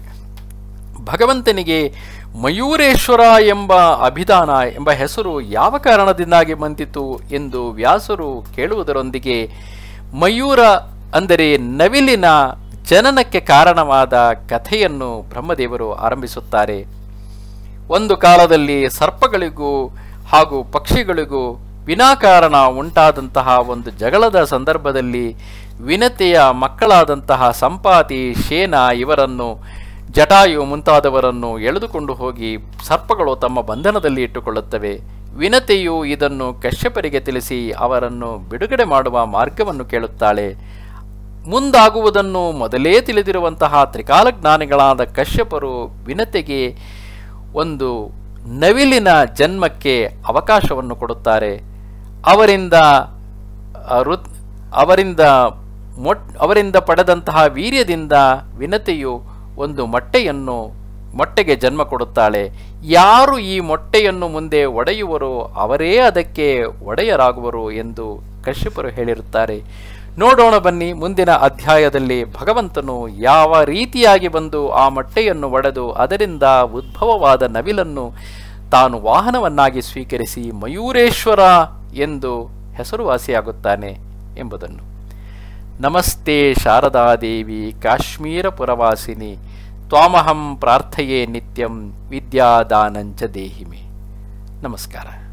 ಭಗವಂತನಿಗೆ ಮಯೂರೇಶ್ವರ ಎಂಬ ಅಭಿಧಾನ ಎಂಬ ಹೆಸರು ಯಾವ ಕಾರಣದಿಂದಾಗಿ ಬಂದಿತು ಎಂದು ವ್ಯಾಸರು ಕೇಳುವುದರೊಂದಿಗೆ ಮಯೂರ ಅಂದರೆ ನವಿಲಿನ ಜನನಕ್ಕೆ ಕಾರಣವಾದ ಕಥೆಯನ್ನು ಬ್ರಹ್ಮದೇವರು ಆರಂಭಿಸುತ್ತಾರೆ ಒಂದು ಕಾಲದಲ್ಲಿ ಸರ್ಪಗಳಿಗೂ ಹಾಗೂ ಪಕ್ಷಿಗಳಿಗೂ ವಿನಾಕಾರಣ ಉಂಟಾದಂತಹ ಒಂದು ಜಗಳದ ಸಂದರ್ಭದಲ್ಲಿ ವಿನತೆಯ ಮಕ್ಕಳಾದಂತಹ ಸಂಪಾತಿ ಶೇನ ಇವರನ್ನು ಜಟಾಯು ಮುಂತಾದವರನ್ನು ಎಳೆದುಕೊಂಡು ಹೋಗಿ ಸರ್ಪಗಳು ತಮ್ಮ ಬಂಧನದಲ್ಲಿ ಇಟ್ಟುಕೊಳ್ಳುತ್ತವೆ ವಿನತೆಯು ಇದನ್ನು ಕಶ್ಯಪರಿಗೆ ತಿಳಿಸಿ ಅವರನ್ನು ಬಿಡುಗಡೆ ಮಾಡುವ ಮಾರ್ಗವನ್ನು ಕೇಳುತ್ತಾಳೆ ಮುಂದಾಗುವುದನ್ನು ಮೊದಲೇ ತಿಳಿದಿರುವಂತಹ ತ್ರಿಕಾಲಜ್ಞಾನಿಗಳಾದ ಕಶ್ಯಪರು ವಿನತೆಗೆ ಒಂದು ನವಿಲಿನ ಜನ್ಮಕ್ಕೆ ಅವಕಾಶವನ್ನು ಕೊಡುತ್ತಾರೆ ಅವರಿಂದ ಋತ್ ಅವರಿಂದ ಮೊಟ್ ಅವರಿಂದ ಪಡೆದಂತಹ ವೀರ್ಯದಿಂದ ವಿನತೆಯು ಒಂದು ಮೊಟ್ಟೆಯನ್ನು ಮೊಟ್ಟೆಗೆ ಜನ್ಮ ಕೊಡುತ್ತಾಳೆ ಯಾರು ಈ ಮೊಟ್ಟೆಯನ್ನು ಮುಂದೆ ಒಡೆಯುವರೋ ಅವರೇ ಅದಕ್ಕೆ ಒಡೆಯರಾಗುವರು ಎಂದು ಕಶ್ಯಪರು ಹೇಳಿರುತ್ತಾರೆ ನೋಡೋಣ ಬನ್ನಿ ಮುಂದಿನ ಅಧ್ಯಾಯದಲ್ಲಿ ಭಗವಂತನು ಯಾವ ರೀತಿಯಾಗಿ ಬಂದು ಆ ಮೊಟ್ಟೆಯನ್ನು ಒಡೆದು ಅದರಿಂದ ಉದ್ಭವವಾದ ನವಿಲನ್ನು ತಾನು ವಾಹನವನ್ನಾಗಿ ಸ್ವೀಕರಿಸಿ ಮಯೂರೇಶ್ವರ ಎಂದು ಹೆಸರುವಾಸಿಯಾಗುತ್ತಾನೆ ಎಂಬುದನ್ನು ನಮಸ್ತೆ ಶಾರದಾದೇವಿ ಕಾಶ್ಮೀರಪುರವಾಸಿನಿ ತ್ವಾಮಹಂ ಪ್ರಾರ್ಥಯೇ ನಿತ್ಯಂ ವಿದ್ಯಾದಾನಂಚ ದೇಹಿಮೆ ನಮಸ್ಕಾರ